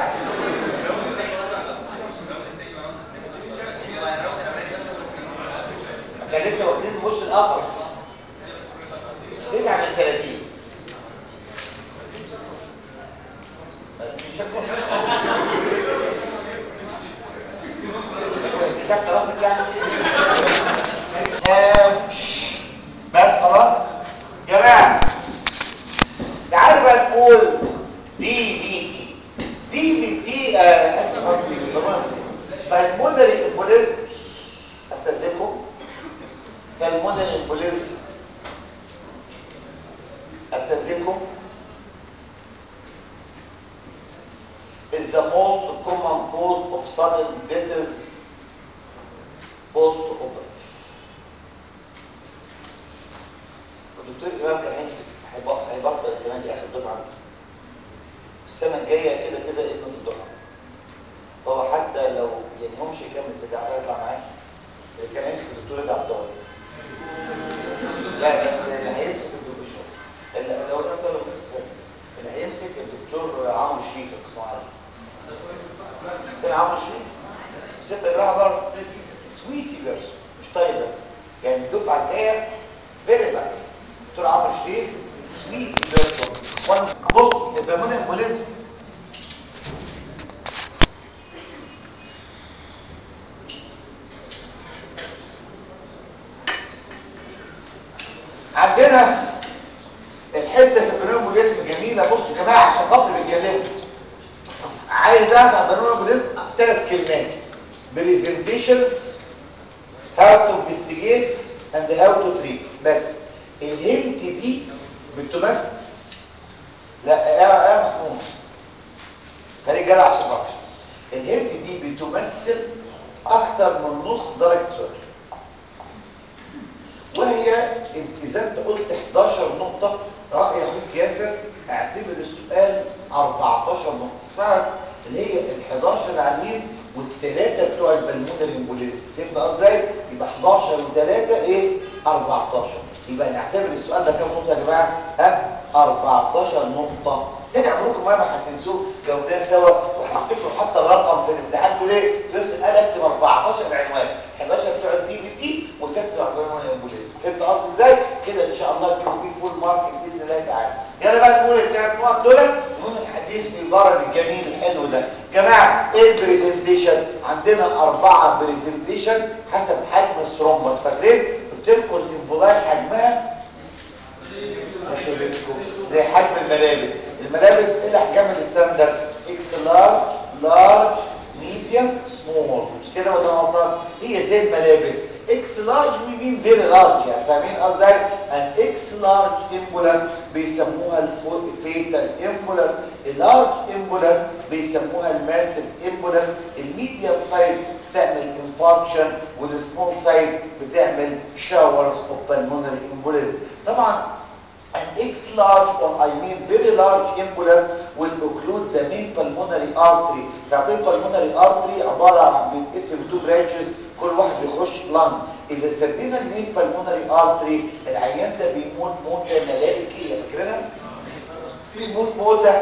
كان لسه واخدين وش القفص 9 من 30 مسكت راسك يعني آه، بس خلاص جماعه تعالوا بقى نقول دي في تي دي في تي اسف قصدي بالمونري امبوليزم استاذنكم بالمونري امبوليزم استاذنكم is the most common cause of sudden death post operative الدكتور امام كان هيمسك هيبقى- هيبطل السنه دي اخر دفعه السنه الجايه كده كده ابنه في الدفعه فهو حتى لو يعني هو مش هيكمل السجاعه هيطلع معاش اللي كان هيمسك الدكتور ده عبد الله لا بس اللي هيمسك الدكتور اللي لو انا لو مسك اللي هيمسك الدكتور عمرو شريف اسمه عارف فين عمرو شريف ستة جراحة بره سويتي بيرسون مش طيب بس يعني الدفعة الجاية فيري لايك دكتور عمرو شريف سويتي بيرسون وانا بص البامون امبوليزم عندنا الحته في البنوموليزم جميله بصوا يا جماعه عشان خاطر بيتكلموا عايز اعرف عن البنوموليزم ثلاث كلمات بريزنتيشنز هاو تو انفستيجيت اند هاو تو تريت بس الهنت دي بتمثل لا يا يا محمود خليك جدع عشان خاطر الهنت دي بتمثل اكتر من نص درجه سؤال وهي اذا انت قلت 11 نقطه راي اخوك ياسر اعتبر السؤال 14 نقطه بس اللي هي ال 11 العاليين والثلاثه بتوع البلمونري امبوليزم فهمت قصدي يبقى 11 و3 ايه 14 يبقى نعتبر السؤال ده كام نقطه يا جماعه ها 14 نقطه تاني عمركم ما هتنسوه جاوبناه سوا وهتفتكروا حتى الرقم في الامتحان تقول ايه بس قال اكتب 14 عنوان 11 بتوع الدي في تي والثلاثه بتوع البلمونري امبوليزم فهمت قصدي ازاي كده ان شاء الله تجيبوا فيه فول مارك باذن الله تعالى يلا بقى نقول الثلاث نقط دول نقول الحديث في البرد الجميل الحلو ده جماعه ايه البرزنتيشن عندنا اربعه برزنتيشن حسب حجم الثرومبس فاكرين قلت لكم الانفولاج حجمها زي حجم الملابس الملابس ايه الاحجام الستاندرد اكس لارج لارج ميديوم سمول مش كده ولا غلطان هي زي الملابس اكس لارج مين فيري لارج يعني فاهمين قصدي ان اكس لارج امبولاس بيسموها الفيتال امبولاس اللارج امبولاس بيسموها الماسيف امبولاس الميديوم سايز بتعمل انفاركشن والسمول سايز بتعمل شاورز اوف بالمونري امبوليزم طبعا an X large or I mean very large embolus will occlude the main pulmonary artery. تعرفين pulmonary artery عبارة عن بيتقسم two branches كل واحد بيخش lung. إذا سدينا المين pulmonary artery العيان ده بيموت موتة ملائكية فاكرينها؟ بيموت موتة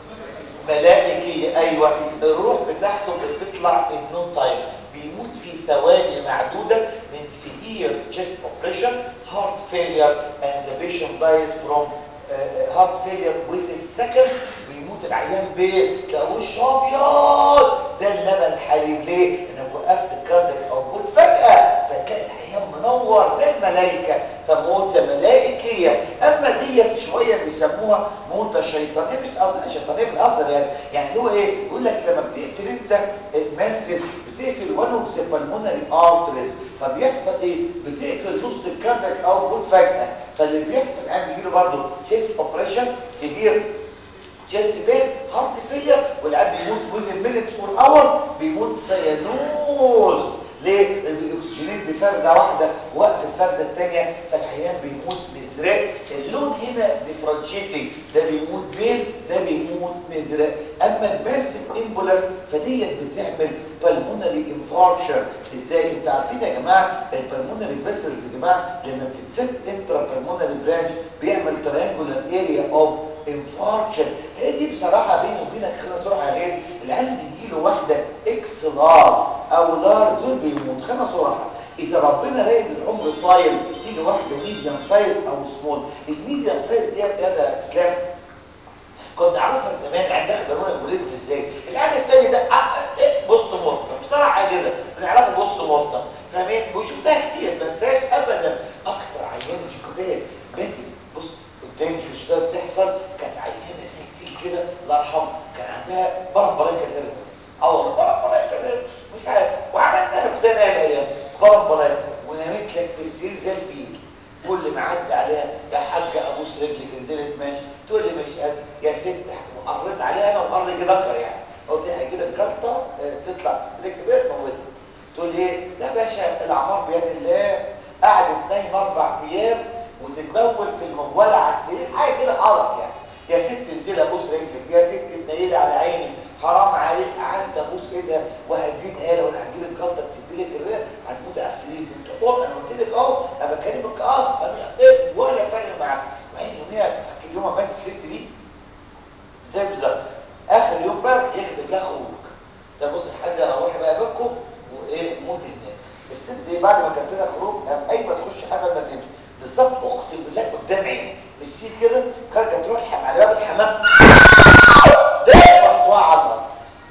ملائكية أيوة الروح بتاعته بتطلع in no time بيموت في ثواني معدودة من severe chest oppression heart failure and the patient dies from uh, heart failure within seconds بيموت العيان بيه تلاقوه وشه ابيض زي اللبن الحليب ليه؟ انك وقفت الكارديك اوتبوت فجأة فتلاقي العيان منور زي الملائكة فموتة ملائكية اما ديت شوية بيسموها موتة شيطانية مش قصدنا شيطانية بالافضل يعني يعني هو ايه؟ يقول لك لما بتقفل انت الماسف بتقفل one of the pulmonary arteries فبيحصل ايه بتقفل نص الكاردياك اوتبوت فجاه فاللي بيحصل الان بيجي له برضه تشيست اوبريشن سيفير تشيست بين هارت فيلير والعيان بيموت ويزن مينتس اور اورز بيموت سيانوز ليه الاكسجينات بفرده واحده وقف الفرده الثانيه فالعيان بيموت مزرق اللون هنا ديفرنشيتنج ده بيموت بين ده بيموت مزرق اما الماسيف امبولاس فديت بتعمل بالمونري انفاركشن ازاي انتوا عارفين يا جماعه البالمونري فيسلز يا جماعه لما بتتسد انترا بالمونري برانش بيعمل تريانجولار اريا اوف انفاركشن هي دي بصراحه بيني وبينك خلينا صراحه يا غيث العيال بيجي له واحده اكس لار او لار دول بيموت خلينا صراحه اذا ربنا رايد العمر طايل تيجي واحده ميديوم سايز او سمول الميديوم سايز ديت يا اسلام كنت اعرفها زمان عندها بالونه البوليزم ازاي العيال الثاني ده بوست مورتم بصراحه كده بنعرفه بوست مورتم فاهمين وشفتها كتير ما انساش ابدا اكتر عيان شفتها بنتي بص قدامي الكشفيه بتحصل كانت عيانه اسمها فيل كده الله يرحمها كان عندها برق برايكه كده بس اه والله برق برايكه مش عارف وعملنا له كده هي برق برايكه ونامت لك في السرير زي الفيل كل ما عدى عليها يا حاجه ابوس رجلك انزلت ماشي تقول لي مش قادر يا ست وقريت عليها انا وقري ذكر يعني قلت لها هيجي لك جلطه تطلع تستريك بيت موتها تقول لي ايه لا باشا الاعمار بيد الله قعدت نايمه اربع ايام وتتبول في المبوله على السرير حاجه كده قرف يعني يا ست انزلي ابوس رجلك يا ست تنيلي على عيني حرام عليك قعدت ابوس ايدها وهديتها لو انا هجيب لك جلطه تسيب لك الرئه هتموتي على السرير انت حر انا قلت لك اهو انا بكلمك اه ايه ولا فرق معاك وبعدين يوميها فاكر يوم ما ماتت الست دي زي بالظبط اخر يوم بقى يكتب لها خروج ده بص الحاجه روحي بقى بيتكم وايه موت هناك الست دي بعد ما كانت لها خروج قام ايوه تخش حمام ما تمشي بالظبط اقسم بالله قدام عيني بالسيل كده خارجه تروح على باب الحمام ده مرفوعه على الارض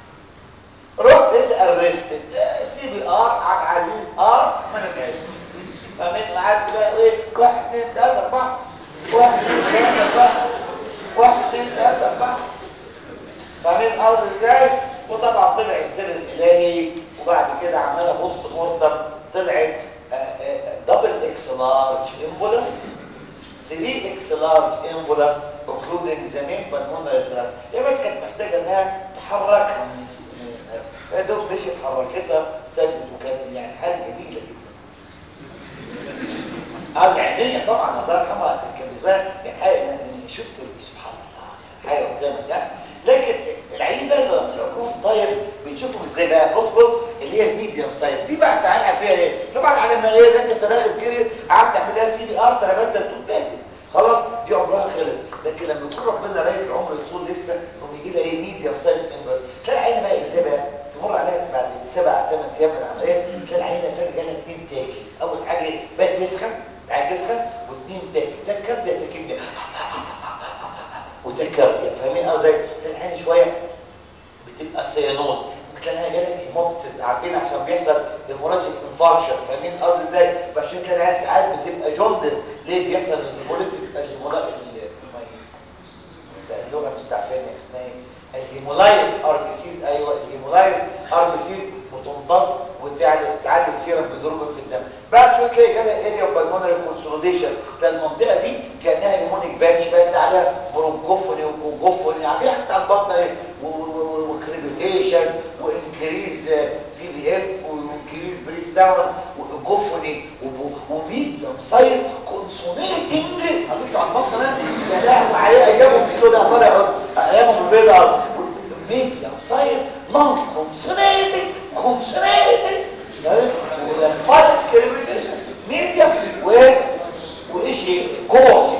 رحت ارستد سي بي ار عبد العزيز ار ما انا جاي فمن قعدت بقى ايه واحد اثنين ثلاثه اربعه واحد اثنين ثلاثه اربعه واحد اثنين ثلاثه اربعه فاهمين الارض ازاي وطبعا طلع السر الالهي وبعد كده عماله بوست مورتم طلعت دبل اكس لارج امبولس 3 اكس لارج امبولس including the main pulmonary tract هي بس كانت محتاجه انها تحركها من فدوب مشيت حركتها سدت يعني حاجه جميله جدا اه العينيه طبعا الله يرحمها كان بالنسبه لي يعني حاجه إن شفت سبحان الله يعني حاجه قدامك يعني لكن العين بقى العموم طاير بنشوفهم ازاي بقى بص بص اللي هي الميديوم سايز دي بقى تعالى فيها ايه طبعا على ما ايه ده انت سراغ كده قعدت تعملها سي بي ار ترى انت تقول بادئ خلاص دي عمرها خلص لكن لما يكون ربنا رايد العمر يطول لسه هم يجي لها ايه ميديوم سايز امبرس تلاقي العينه بقى ازاي بقى تمر عليها بعد سبع ثمان ايام من العمليه تلاقي العينه فجاه جالها اثنين تاكي اول حاجه بقت تسخن بعد تسخن واثنين تاكي ده كبده تاكي وده كارديا فاهمين اه زي العين شويه بتبقى سيانوز ممكن تلاقيها جالك هيموبسيس عارفين عشان بيحصل هيموراجيك انفاركشن فاهمين قصدي ازاي عشان تلاقي العين ساعات بتبقى جوندس ليه بيحصل الهيموليتيك الهيمولايت اللغه مش سعفانه اسمها ايه الهيمولايت ار بي سيز ايوه الهيمولايت ار بي سيز بتمتص وتعمل ساعات السيرم بيضرب في الدم بعد شويه تلاقي جالها اريا بالمونري كونسوليديشن ده المنطقه دي كانها ليمونيك باتش بقت عليها برونكوفوني وكوجوفوني عارفين حتى على البطن ايه وكريبيتيشن وانكريز في في اف وانكريز بري ساوند وجوفوني وميديوم سايز كونسونيتنج هتطلع على البطن ده يا لهوي عليه ايامهم في السوداء الله يحط ايامهم البيضاء ميديوم سايز نون كونسونيتنج كونسونيتنج والفايت كريبيتيشن ميديوم و وايش كورس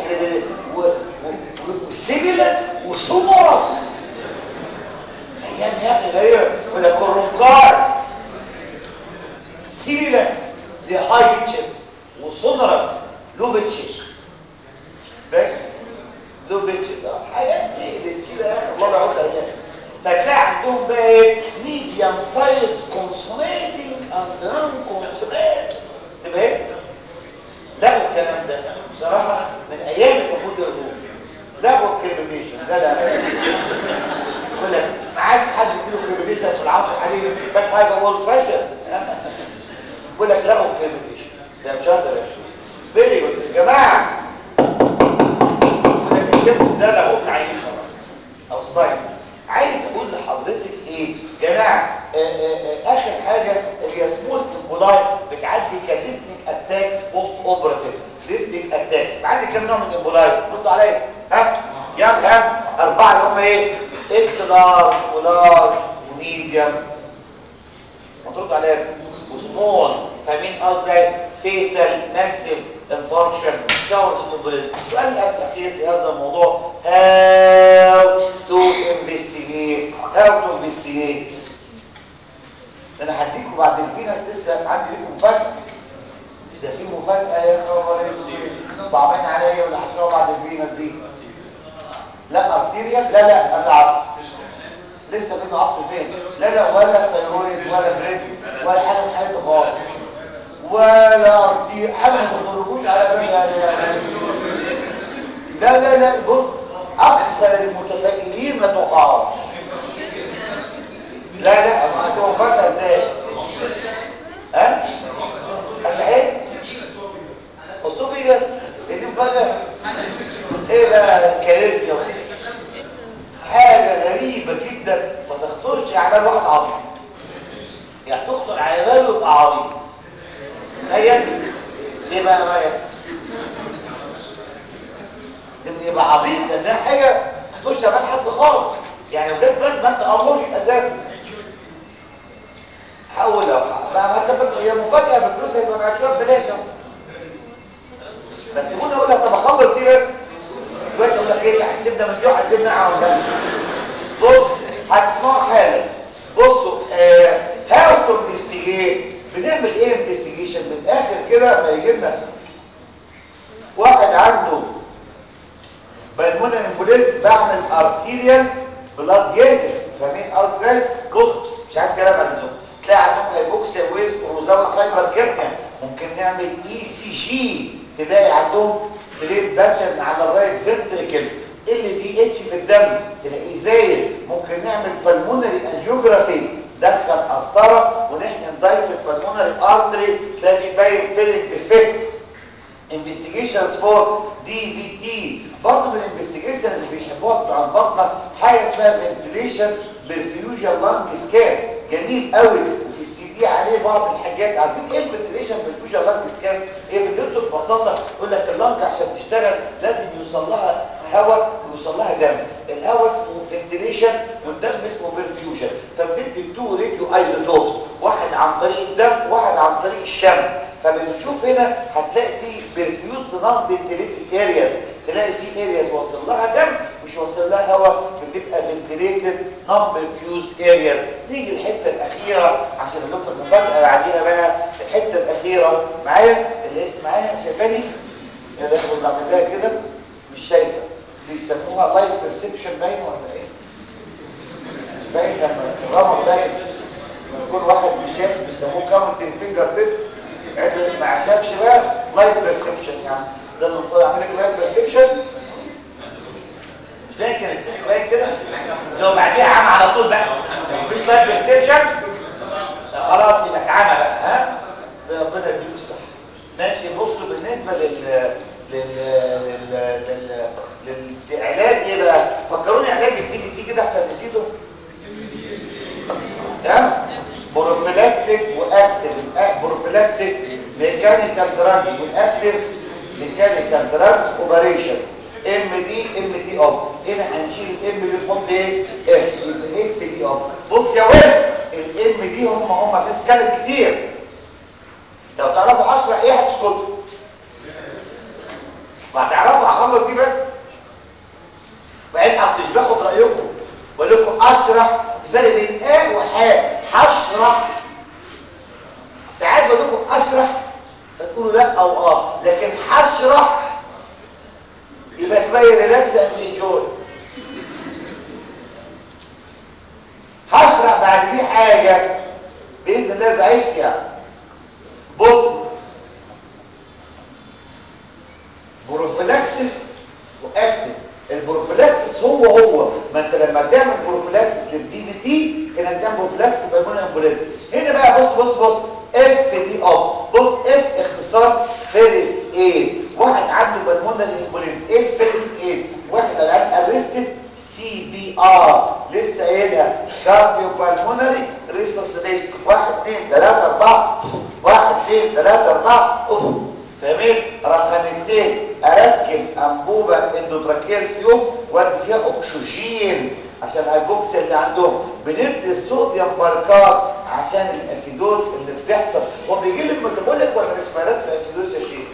وسيبيلا وسومورس ايام يا اخي غريبه ولا كورونكار سيبيلا دي هاي بيتشن وسونرس لو بيتشن باك لو بيتشن ده حاجات دي كده يا اخي الله يعود عليها فتلاقي عندهم بقى ايه ميديوم سايز كونسونيتنج اند نون كونسونيت تبقى ايه لغوا الكلام ده بصراحه من ايام الكفود الرسول لغوا الكريبيتيشن ده لا يقول لك ما عادش حد يديله كريبيتيشن في العصر الحديث كان حاجه اولد فاشن يقول لك لغوا الكريبيتيشن ده مش هقدر يا شيخ فيري جود يا جماعه يقول لك السيمبل ده لغوه عيني خلاص او الصايم عايز اقول لحضرتك ايه جماعه آآ آآ اخر حاجه اللي هي سمول امبولاي بتعدي كليستنيك اتاكس بوست اوبراتيف ليستنيك اتاكس بعد كام نوع من الامبولاي ردوا عليا ها يلا ها اربعه اللي هم ايه اكس لارج ولارج وميديوم ما تردوا عليا وسمول فاهمين قصدي فيتال ماسيف انفاركشن شاورز امبوليزم السؤال الاخير في هذا الموضوع how to investigate how to investigate انا هديكم بعد الفينس لسه عندي لكم مفاجاه ده في مفاجاه يا خبر صعبين عليا ولا هتشوفوا بعد الفينس دي لا ارتيريا لا لا قبل عصر لسه بين عصر فين لا لا ولا ثيرويد ولا بريزم ولا حاجه من حياتي خالص ولا ارتيريا حاجه ما تخرجوش على بالي لا لا لا بص اكثر المتفائلين ما توقعوش لا لا ما مفاجاه ازاي ها اشعه اسوفيجاس دي مفاجاه ايه بقى كاريزيا حاجه غريبه جدا ما تخطرش على بال واحد عبيط يعني تخطر على باله يبقى عبيط تخيل ليه بقى رايك يبقى عبيط لان ده حاجه هتخش على بال حد خالص يعني لو جت بالك ما انت امرش اساسا حاول ما ما انت هي مفاجاه بفلوس هيبقى معاك شويه ببلاش ما تسيبوني اقول لك طب اخلص دي بس دلوقتي اقول لك ايه حسبنا من جوع حسبنا عن بص هتسمعوا حالا بصوا هاو تو انفستيجيت بنعمل ايه انفستيجيشن من الاخر كده ما يجي لنا واحد عنده بالمونر امبوليزم بعمل ارتيريال بلاد جازس فاهمين قصدي ازاي بص مش عايز كلام عن اللزوم تلاقي عندهم هايبوكسيا ويز وروزاوي هايبر كيميا ممكن نعمل اي سي جي تلاقي عندهم ستريت باترن على الرايت فنتريكل ال دي اتش في الدم تلاقيه زايد ممكن نعمل بالمونري انجيوجرافي دخل قسطره ونحن نضيف البالمونري ارتري تلاقي باين فيلنج ديفكت انفستيجيشنز فور دي في تي برضه من الانفستيجيشنز اللي بيحبوها بتوع البطنه حاجه اسمها فنتليشن برفيوجن لانج سكان جميل قوي وفي السي في عليه بعض الحاجات عارفين ايه الفنتريشن بالفيوجن لانج سكان هي فكرته ببساطه يقول لك اللنج عشان تشتغل لازم يوصل لها هواء ويوصل لها دم الهواء اسمه فنتريشن والدم اسمه برفيوجن فبندي تو راديو ايزوتوبس واحد عن طريق الدم وواحد عن طريق الشم فبنشوف هنا هتلاقي في برفيوز نون فنتريتد ارياز تلاقي في ارياز وصل لها دم مش وصل لها هواء بتبقى فنتريتد نون برفيوز ارياز نيجي الحته الاخيره عشان اقول لكم المفاجاه بعديها بقى الحته الاخيره معايا اللي معايا شايفاني اللي احنا بنعمل لها كده مش شايفه بيسموها لايت بيرسبشن باين ولا ايه مش باين لما الرمل باين يكون واحد مش شايف بيسموه كاونتنج فينجر تيست عدل ما شافش بقى لايت بيرسبشن يعني ده اللي المفروض اعمل لك لايت بيرسبشن مش باين كده التست باين كده لو بعديها عمى على طول بقى مفيش لايت بيرسبشن خلاص يبقى عمى بقى ها ربنا يديله الصحه ماشي بصوا بالنسبه لل لل لل لل للعلاج ايه بقى فكروني علاج الدي في تي كده احسن نسيته ها بروفيلاكتيك واكتيف بروفيلاكتيك ميكانيكال دراج والاكتيف ميكانيكال دراج اوبريشن ام دي ام دي اوف هنا هنشيل الام دي نحط ايه اف اف دي اوف بص يا ولد الام دي هم هم ناس كلام كتير لو تعرفوا اشرح ايه هتسكتوا وهتعرفوا اخلص دي بس بعدين اصل مش باخد رايكم بقول لكم اشرح الفرق بين ا وحاء هشرح ساعات بقول لكم اشرح فتقولوا لا او اه لكن هشرح يبقى اسمها ريلاكس اند انجوي هشرح بعد دي حاجه باذن الله اذا عشت يعني بص بروفيلاكسس واكتف البروفيلاكسس هو هو ما انت لما تعمل بروفيلاكسس للدي في تي هنا تعمل بروفيلاكسس بالمونيوم امبوليزم هنا بقى بص بص بص اف دي اوف بص اف اختصار فيرست ايد واحد عنده بالمونيوم امبوليزم ايه الفيرست ايد واحد الان ارستد سي بي ار لسه قايلها كارديو بالمونري ريسوسيتيشن واحد اثنين ثلاثة أربعة واحد اثنين ثلاثة أربعة أوف فاهمين؟ رقم اثنين أركب أنبوبة اندوتراكيال تيوب وادي فيها أكسجين عشان الهايبوكسيا اللي عندهم بندي الصوديوم باركات عشان الأسيدوز اللي بتحصل هو بيجي لي الميتابوليك ولا ريسبيرات الأسيدوز يا شيخ؟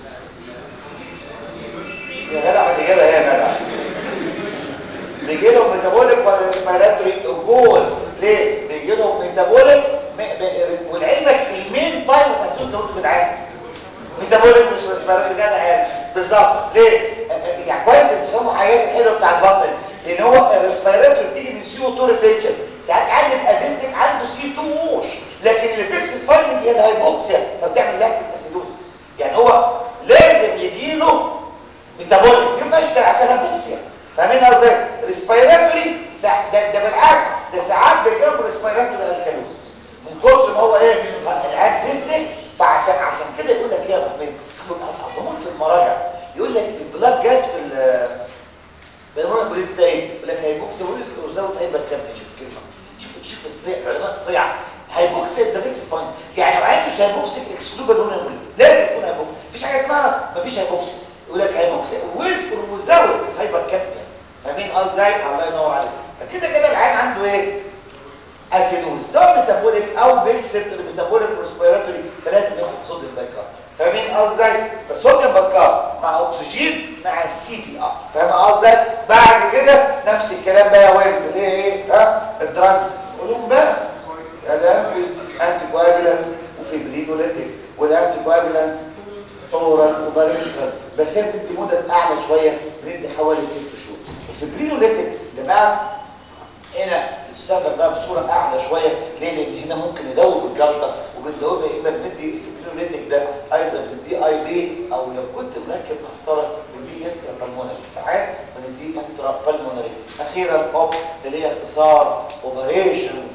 يا جدع ما الإجابة هي يا جدع بيجي لهم ميتابوليك ولا ريسبيراتوري جول ليه بيجي لهم ميتابوليك ولعلمك المين تايب اوف اسوس ده انتوا جدعان ميتابوليك مش ريسبيراتوري جدع يعني بالظبط ليه يعني كويس ان تفهموا حاجات الحلوه بتاع البطن لان هو الريسبيراتوري بتيجي من سي او 2 ريتنشن ساعات عندي اديستيك عنده سي 2 ووش لكن اللي فيكس فايندنج هي الهايبوكسيا فبتعمل لاكتيك اسيدوسيس يعني هو لازم يجيله ميتابوليك يبقى اشتغل عشان هايبوكسيا فاهمين ازاي ريسبيراتوري ده ده بالعكس ده ساعات بيجيب ريسبيراتوري الكالوزس من كتر ما هو ايه العاد ديستك فعشان عشان كده يقول لك ايه يا ابو حميد بموت في المراجع يقول لك البلاد جاز في بالمونة بوليس ده ايه يقول لك هيبوكس وزود هيبقى كابل شوف الكلمه شوف شوف الصيع علماء الصيع هيبوكس ذا فيكس فاين يعني لو عين مش هيبوكس اكسكلود بالمونة بوليس لازم يكون هيبوكس مفيش حاجه اسمها مفيش هيبوكس يقول لك هيبوكس ويز وزود هيبقى كابل فاهمين ازاي الله ينور عليك فكده كده العين عنده ايه اسيدوز سواء ميتابوليك او ميكسد ميتابوليك ريسبيراتوري فلازم ياخد صوديوم بايكار فاهمين ازاي فالصوديوم بايكار مع اكسجين مع السي بي ار فاهم ازاي بعد كده نفس الكلام بقى يا ولد اللي هي ايه ها الدراجز قولهم بقى الانتي كواجولانس وفيبرينوليتيك والانتي كواجولانس اورال وبارنترال بس هي بتدي مدة اعلى شوية بندي حوالي ست شهور الفبرينوليتكس اللي بقى هنا بتستخدم بقى بصورة اعلى شوية ليه لان هنا ممكن يدوب الجلطة وبندوبها يا اما بندي الفبرينوليتك ده ايضا بندي اي بي او لو كنت مركب مسطرة بندي انترا بالمونري ساعات بندي انترا بالمونري اخيرا اوب اللي هي اختصار اوبريشنز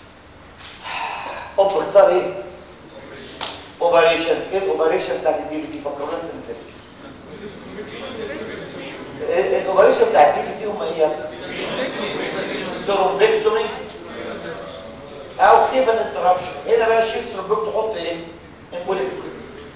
اوب اختصار ايه اوبريشنز ايه الاوبريشن بتاعت الدي في تي فكرونا سنسل الاوبريشن بتاعت الدي في تي هم ايه ثرومبكتومي او كيف الانتربشن هنا بقى الشيست ربك تحط ايه امبوليكتومي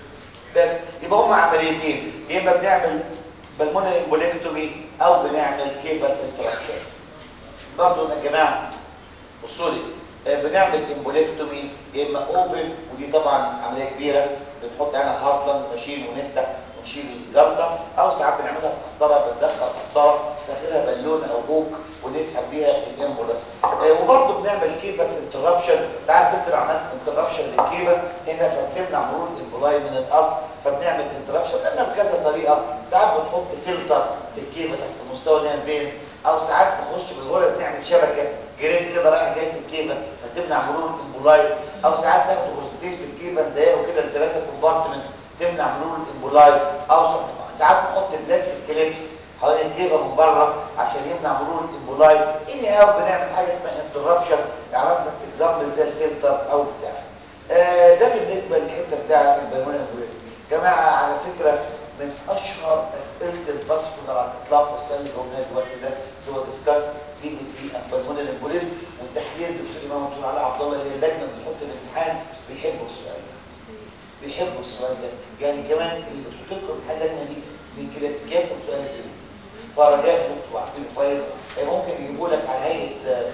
بس يبقى هم عمليتين يا اما بنعمل بالمونري امبوليكتومي او بنعمل كيفال انتربشن برضه يا جماعه بصوا لي آه، بنعمل امبوليكتومي يا اما اوبن ودي طبعا عمليه كبيره بنحط هنا هارتلاند ماشين ونفتح ونشيل الجلطه او ساعات بنعملها بقسطره بندخل قسطره داخلها بالونه او بوك ونسحب بيها الامبولاس آه، وبرضه بنعمل كيفه انتربشن تعرف انت لو عملت انتربشن للكيفه هنا فبتمنع مرور الامبولاي من الاصل فبنعمل انتربشن بنعمل بكذا طريقه ساعات بنحط فلتر في الكيفه تحت مستوى الفينز او ساعات نخش بالغرز نعمل شبكه جريد كده رايح جاي في الكيفه فتمنع مرور الامبولاي او ساعات تاخد غرزتين في الكيفه نضايقوا كده لثلاثه كومبارتمنت تمنع مرور الامبولاي او ساعات نحط بلاستيك كليبس حوالين الكيفه من بره عشان يمنع مرور الامبولاي اني او بنعمل حاجه اسمها انتربشن يعرف لك اكزامبل زي الفلتر او بتاع آه ده بالنسبه للحته بتاعه البلمونة الامبوليزم جماعه على فكره من اشهر اسئله الفاسكولار على الاطلاق والسؤال اللي قلناه دلوقتي ده اللي هو ديسكاس دي في البلمونة الامبوليزم والتحليل دكتور امام دكتور علاء عبد الله اللي هي اللجنه اللي بتحط الامتحان بيحبوا السؤال ده بيحبوا السؤال ده يعني كمان اللي بتحط لكم الحلقه دي من كلاسيكيات وسؤال الفيلم فرجاء انتوا عارفين كويس ممكن يجيبوا لك على هيئه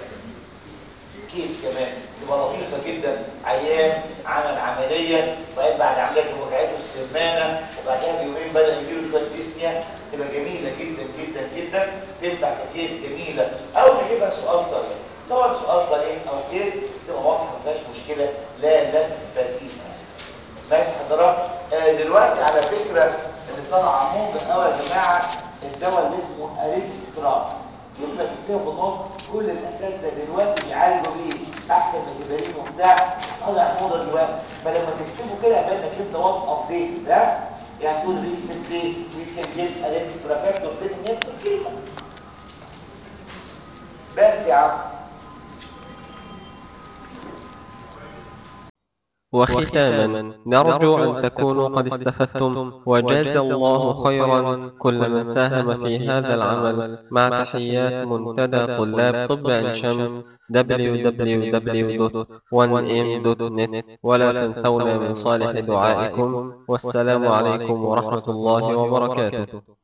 كيس كمان تبقى لطيفه جدا عيان عمل عمليه وبعدين بعد عمليه وجعته السمانه وبعدها بيومين بدا يجي له شويه ديسنيا تبقى جميله جدا جدا جدا تنفع ككيس جميله او نجيبها سؤال صريح سواء سؤال صريح او كيس تبقى واضحه ما فيهاش مشكله لا لا في الترتيب ماشي حضرتك آه دلوقتي على فكره اللي طلع عمود قوي يا جماعه الدواء اللي اسمه اريكسترا كلمه تكتبها في النص كل الاساتذه دلوقتي بيعالجوا بيه احسن من الجبارين وبتاع طالع موضه دلوقتي فلما تكتبوا كده يبقى انك انت وات ابديت ده يعني تقول ريسنتلي وي كان جيت اريكسترا فاكتور كده كلمه بس يا عم وختاما نرجو أن تكونوا قد استفدتم وجاز الله خيرا كل من ساهم في هذا العمل مع تحيات منتدى طلاب طب عين شمس www.1m.net ولا تنسونا من صالح دعائكم والسلام عليكم ورحمة الله وبركاته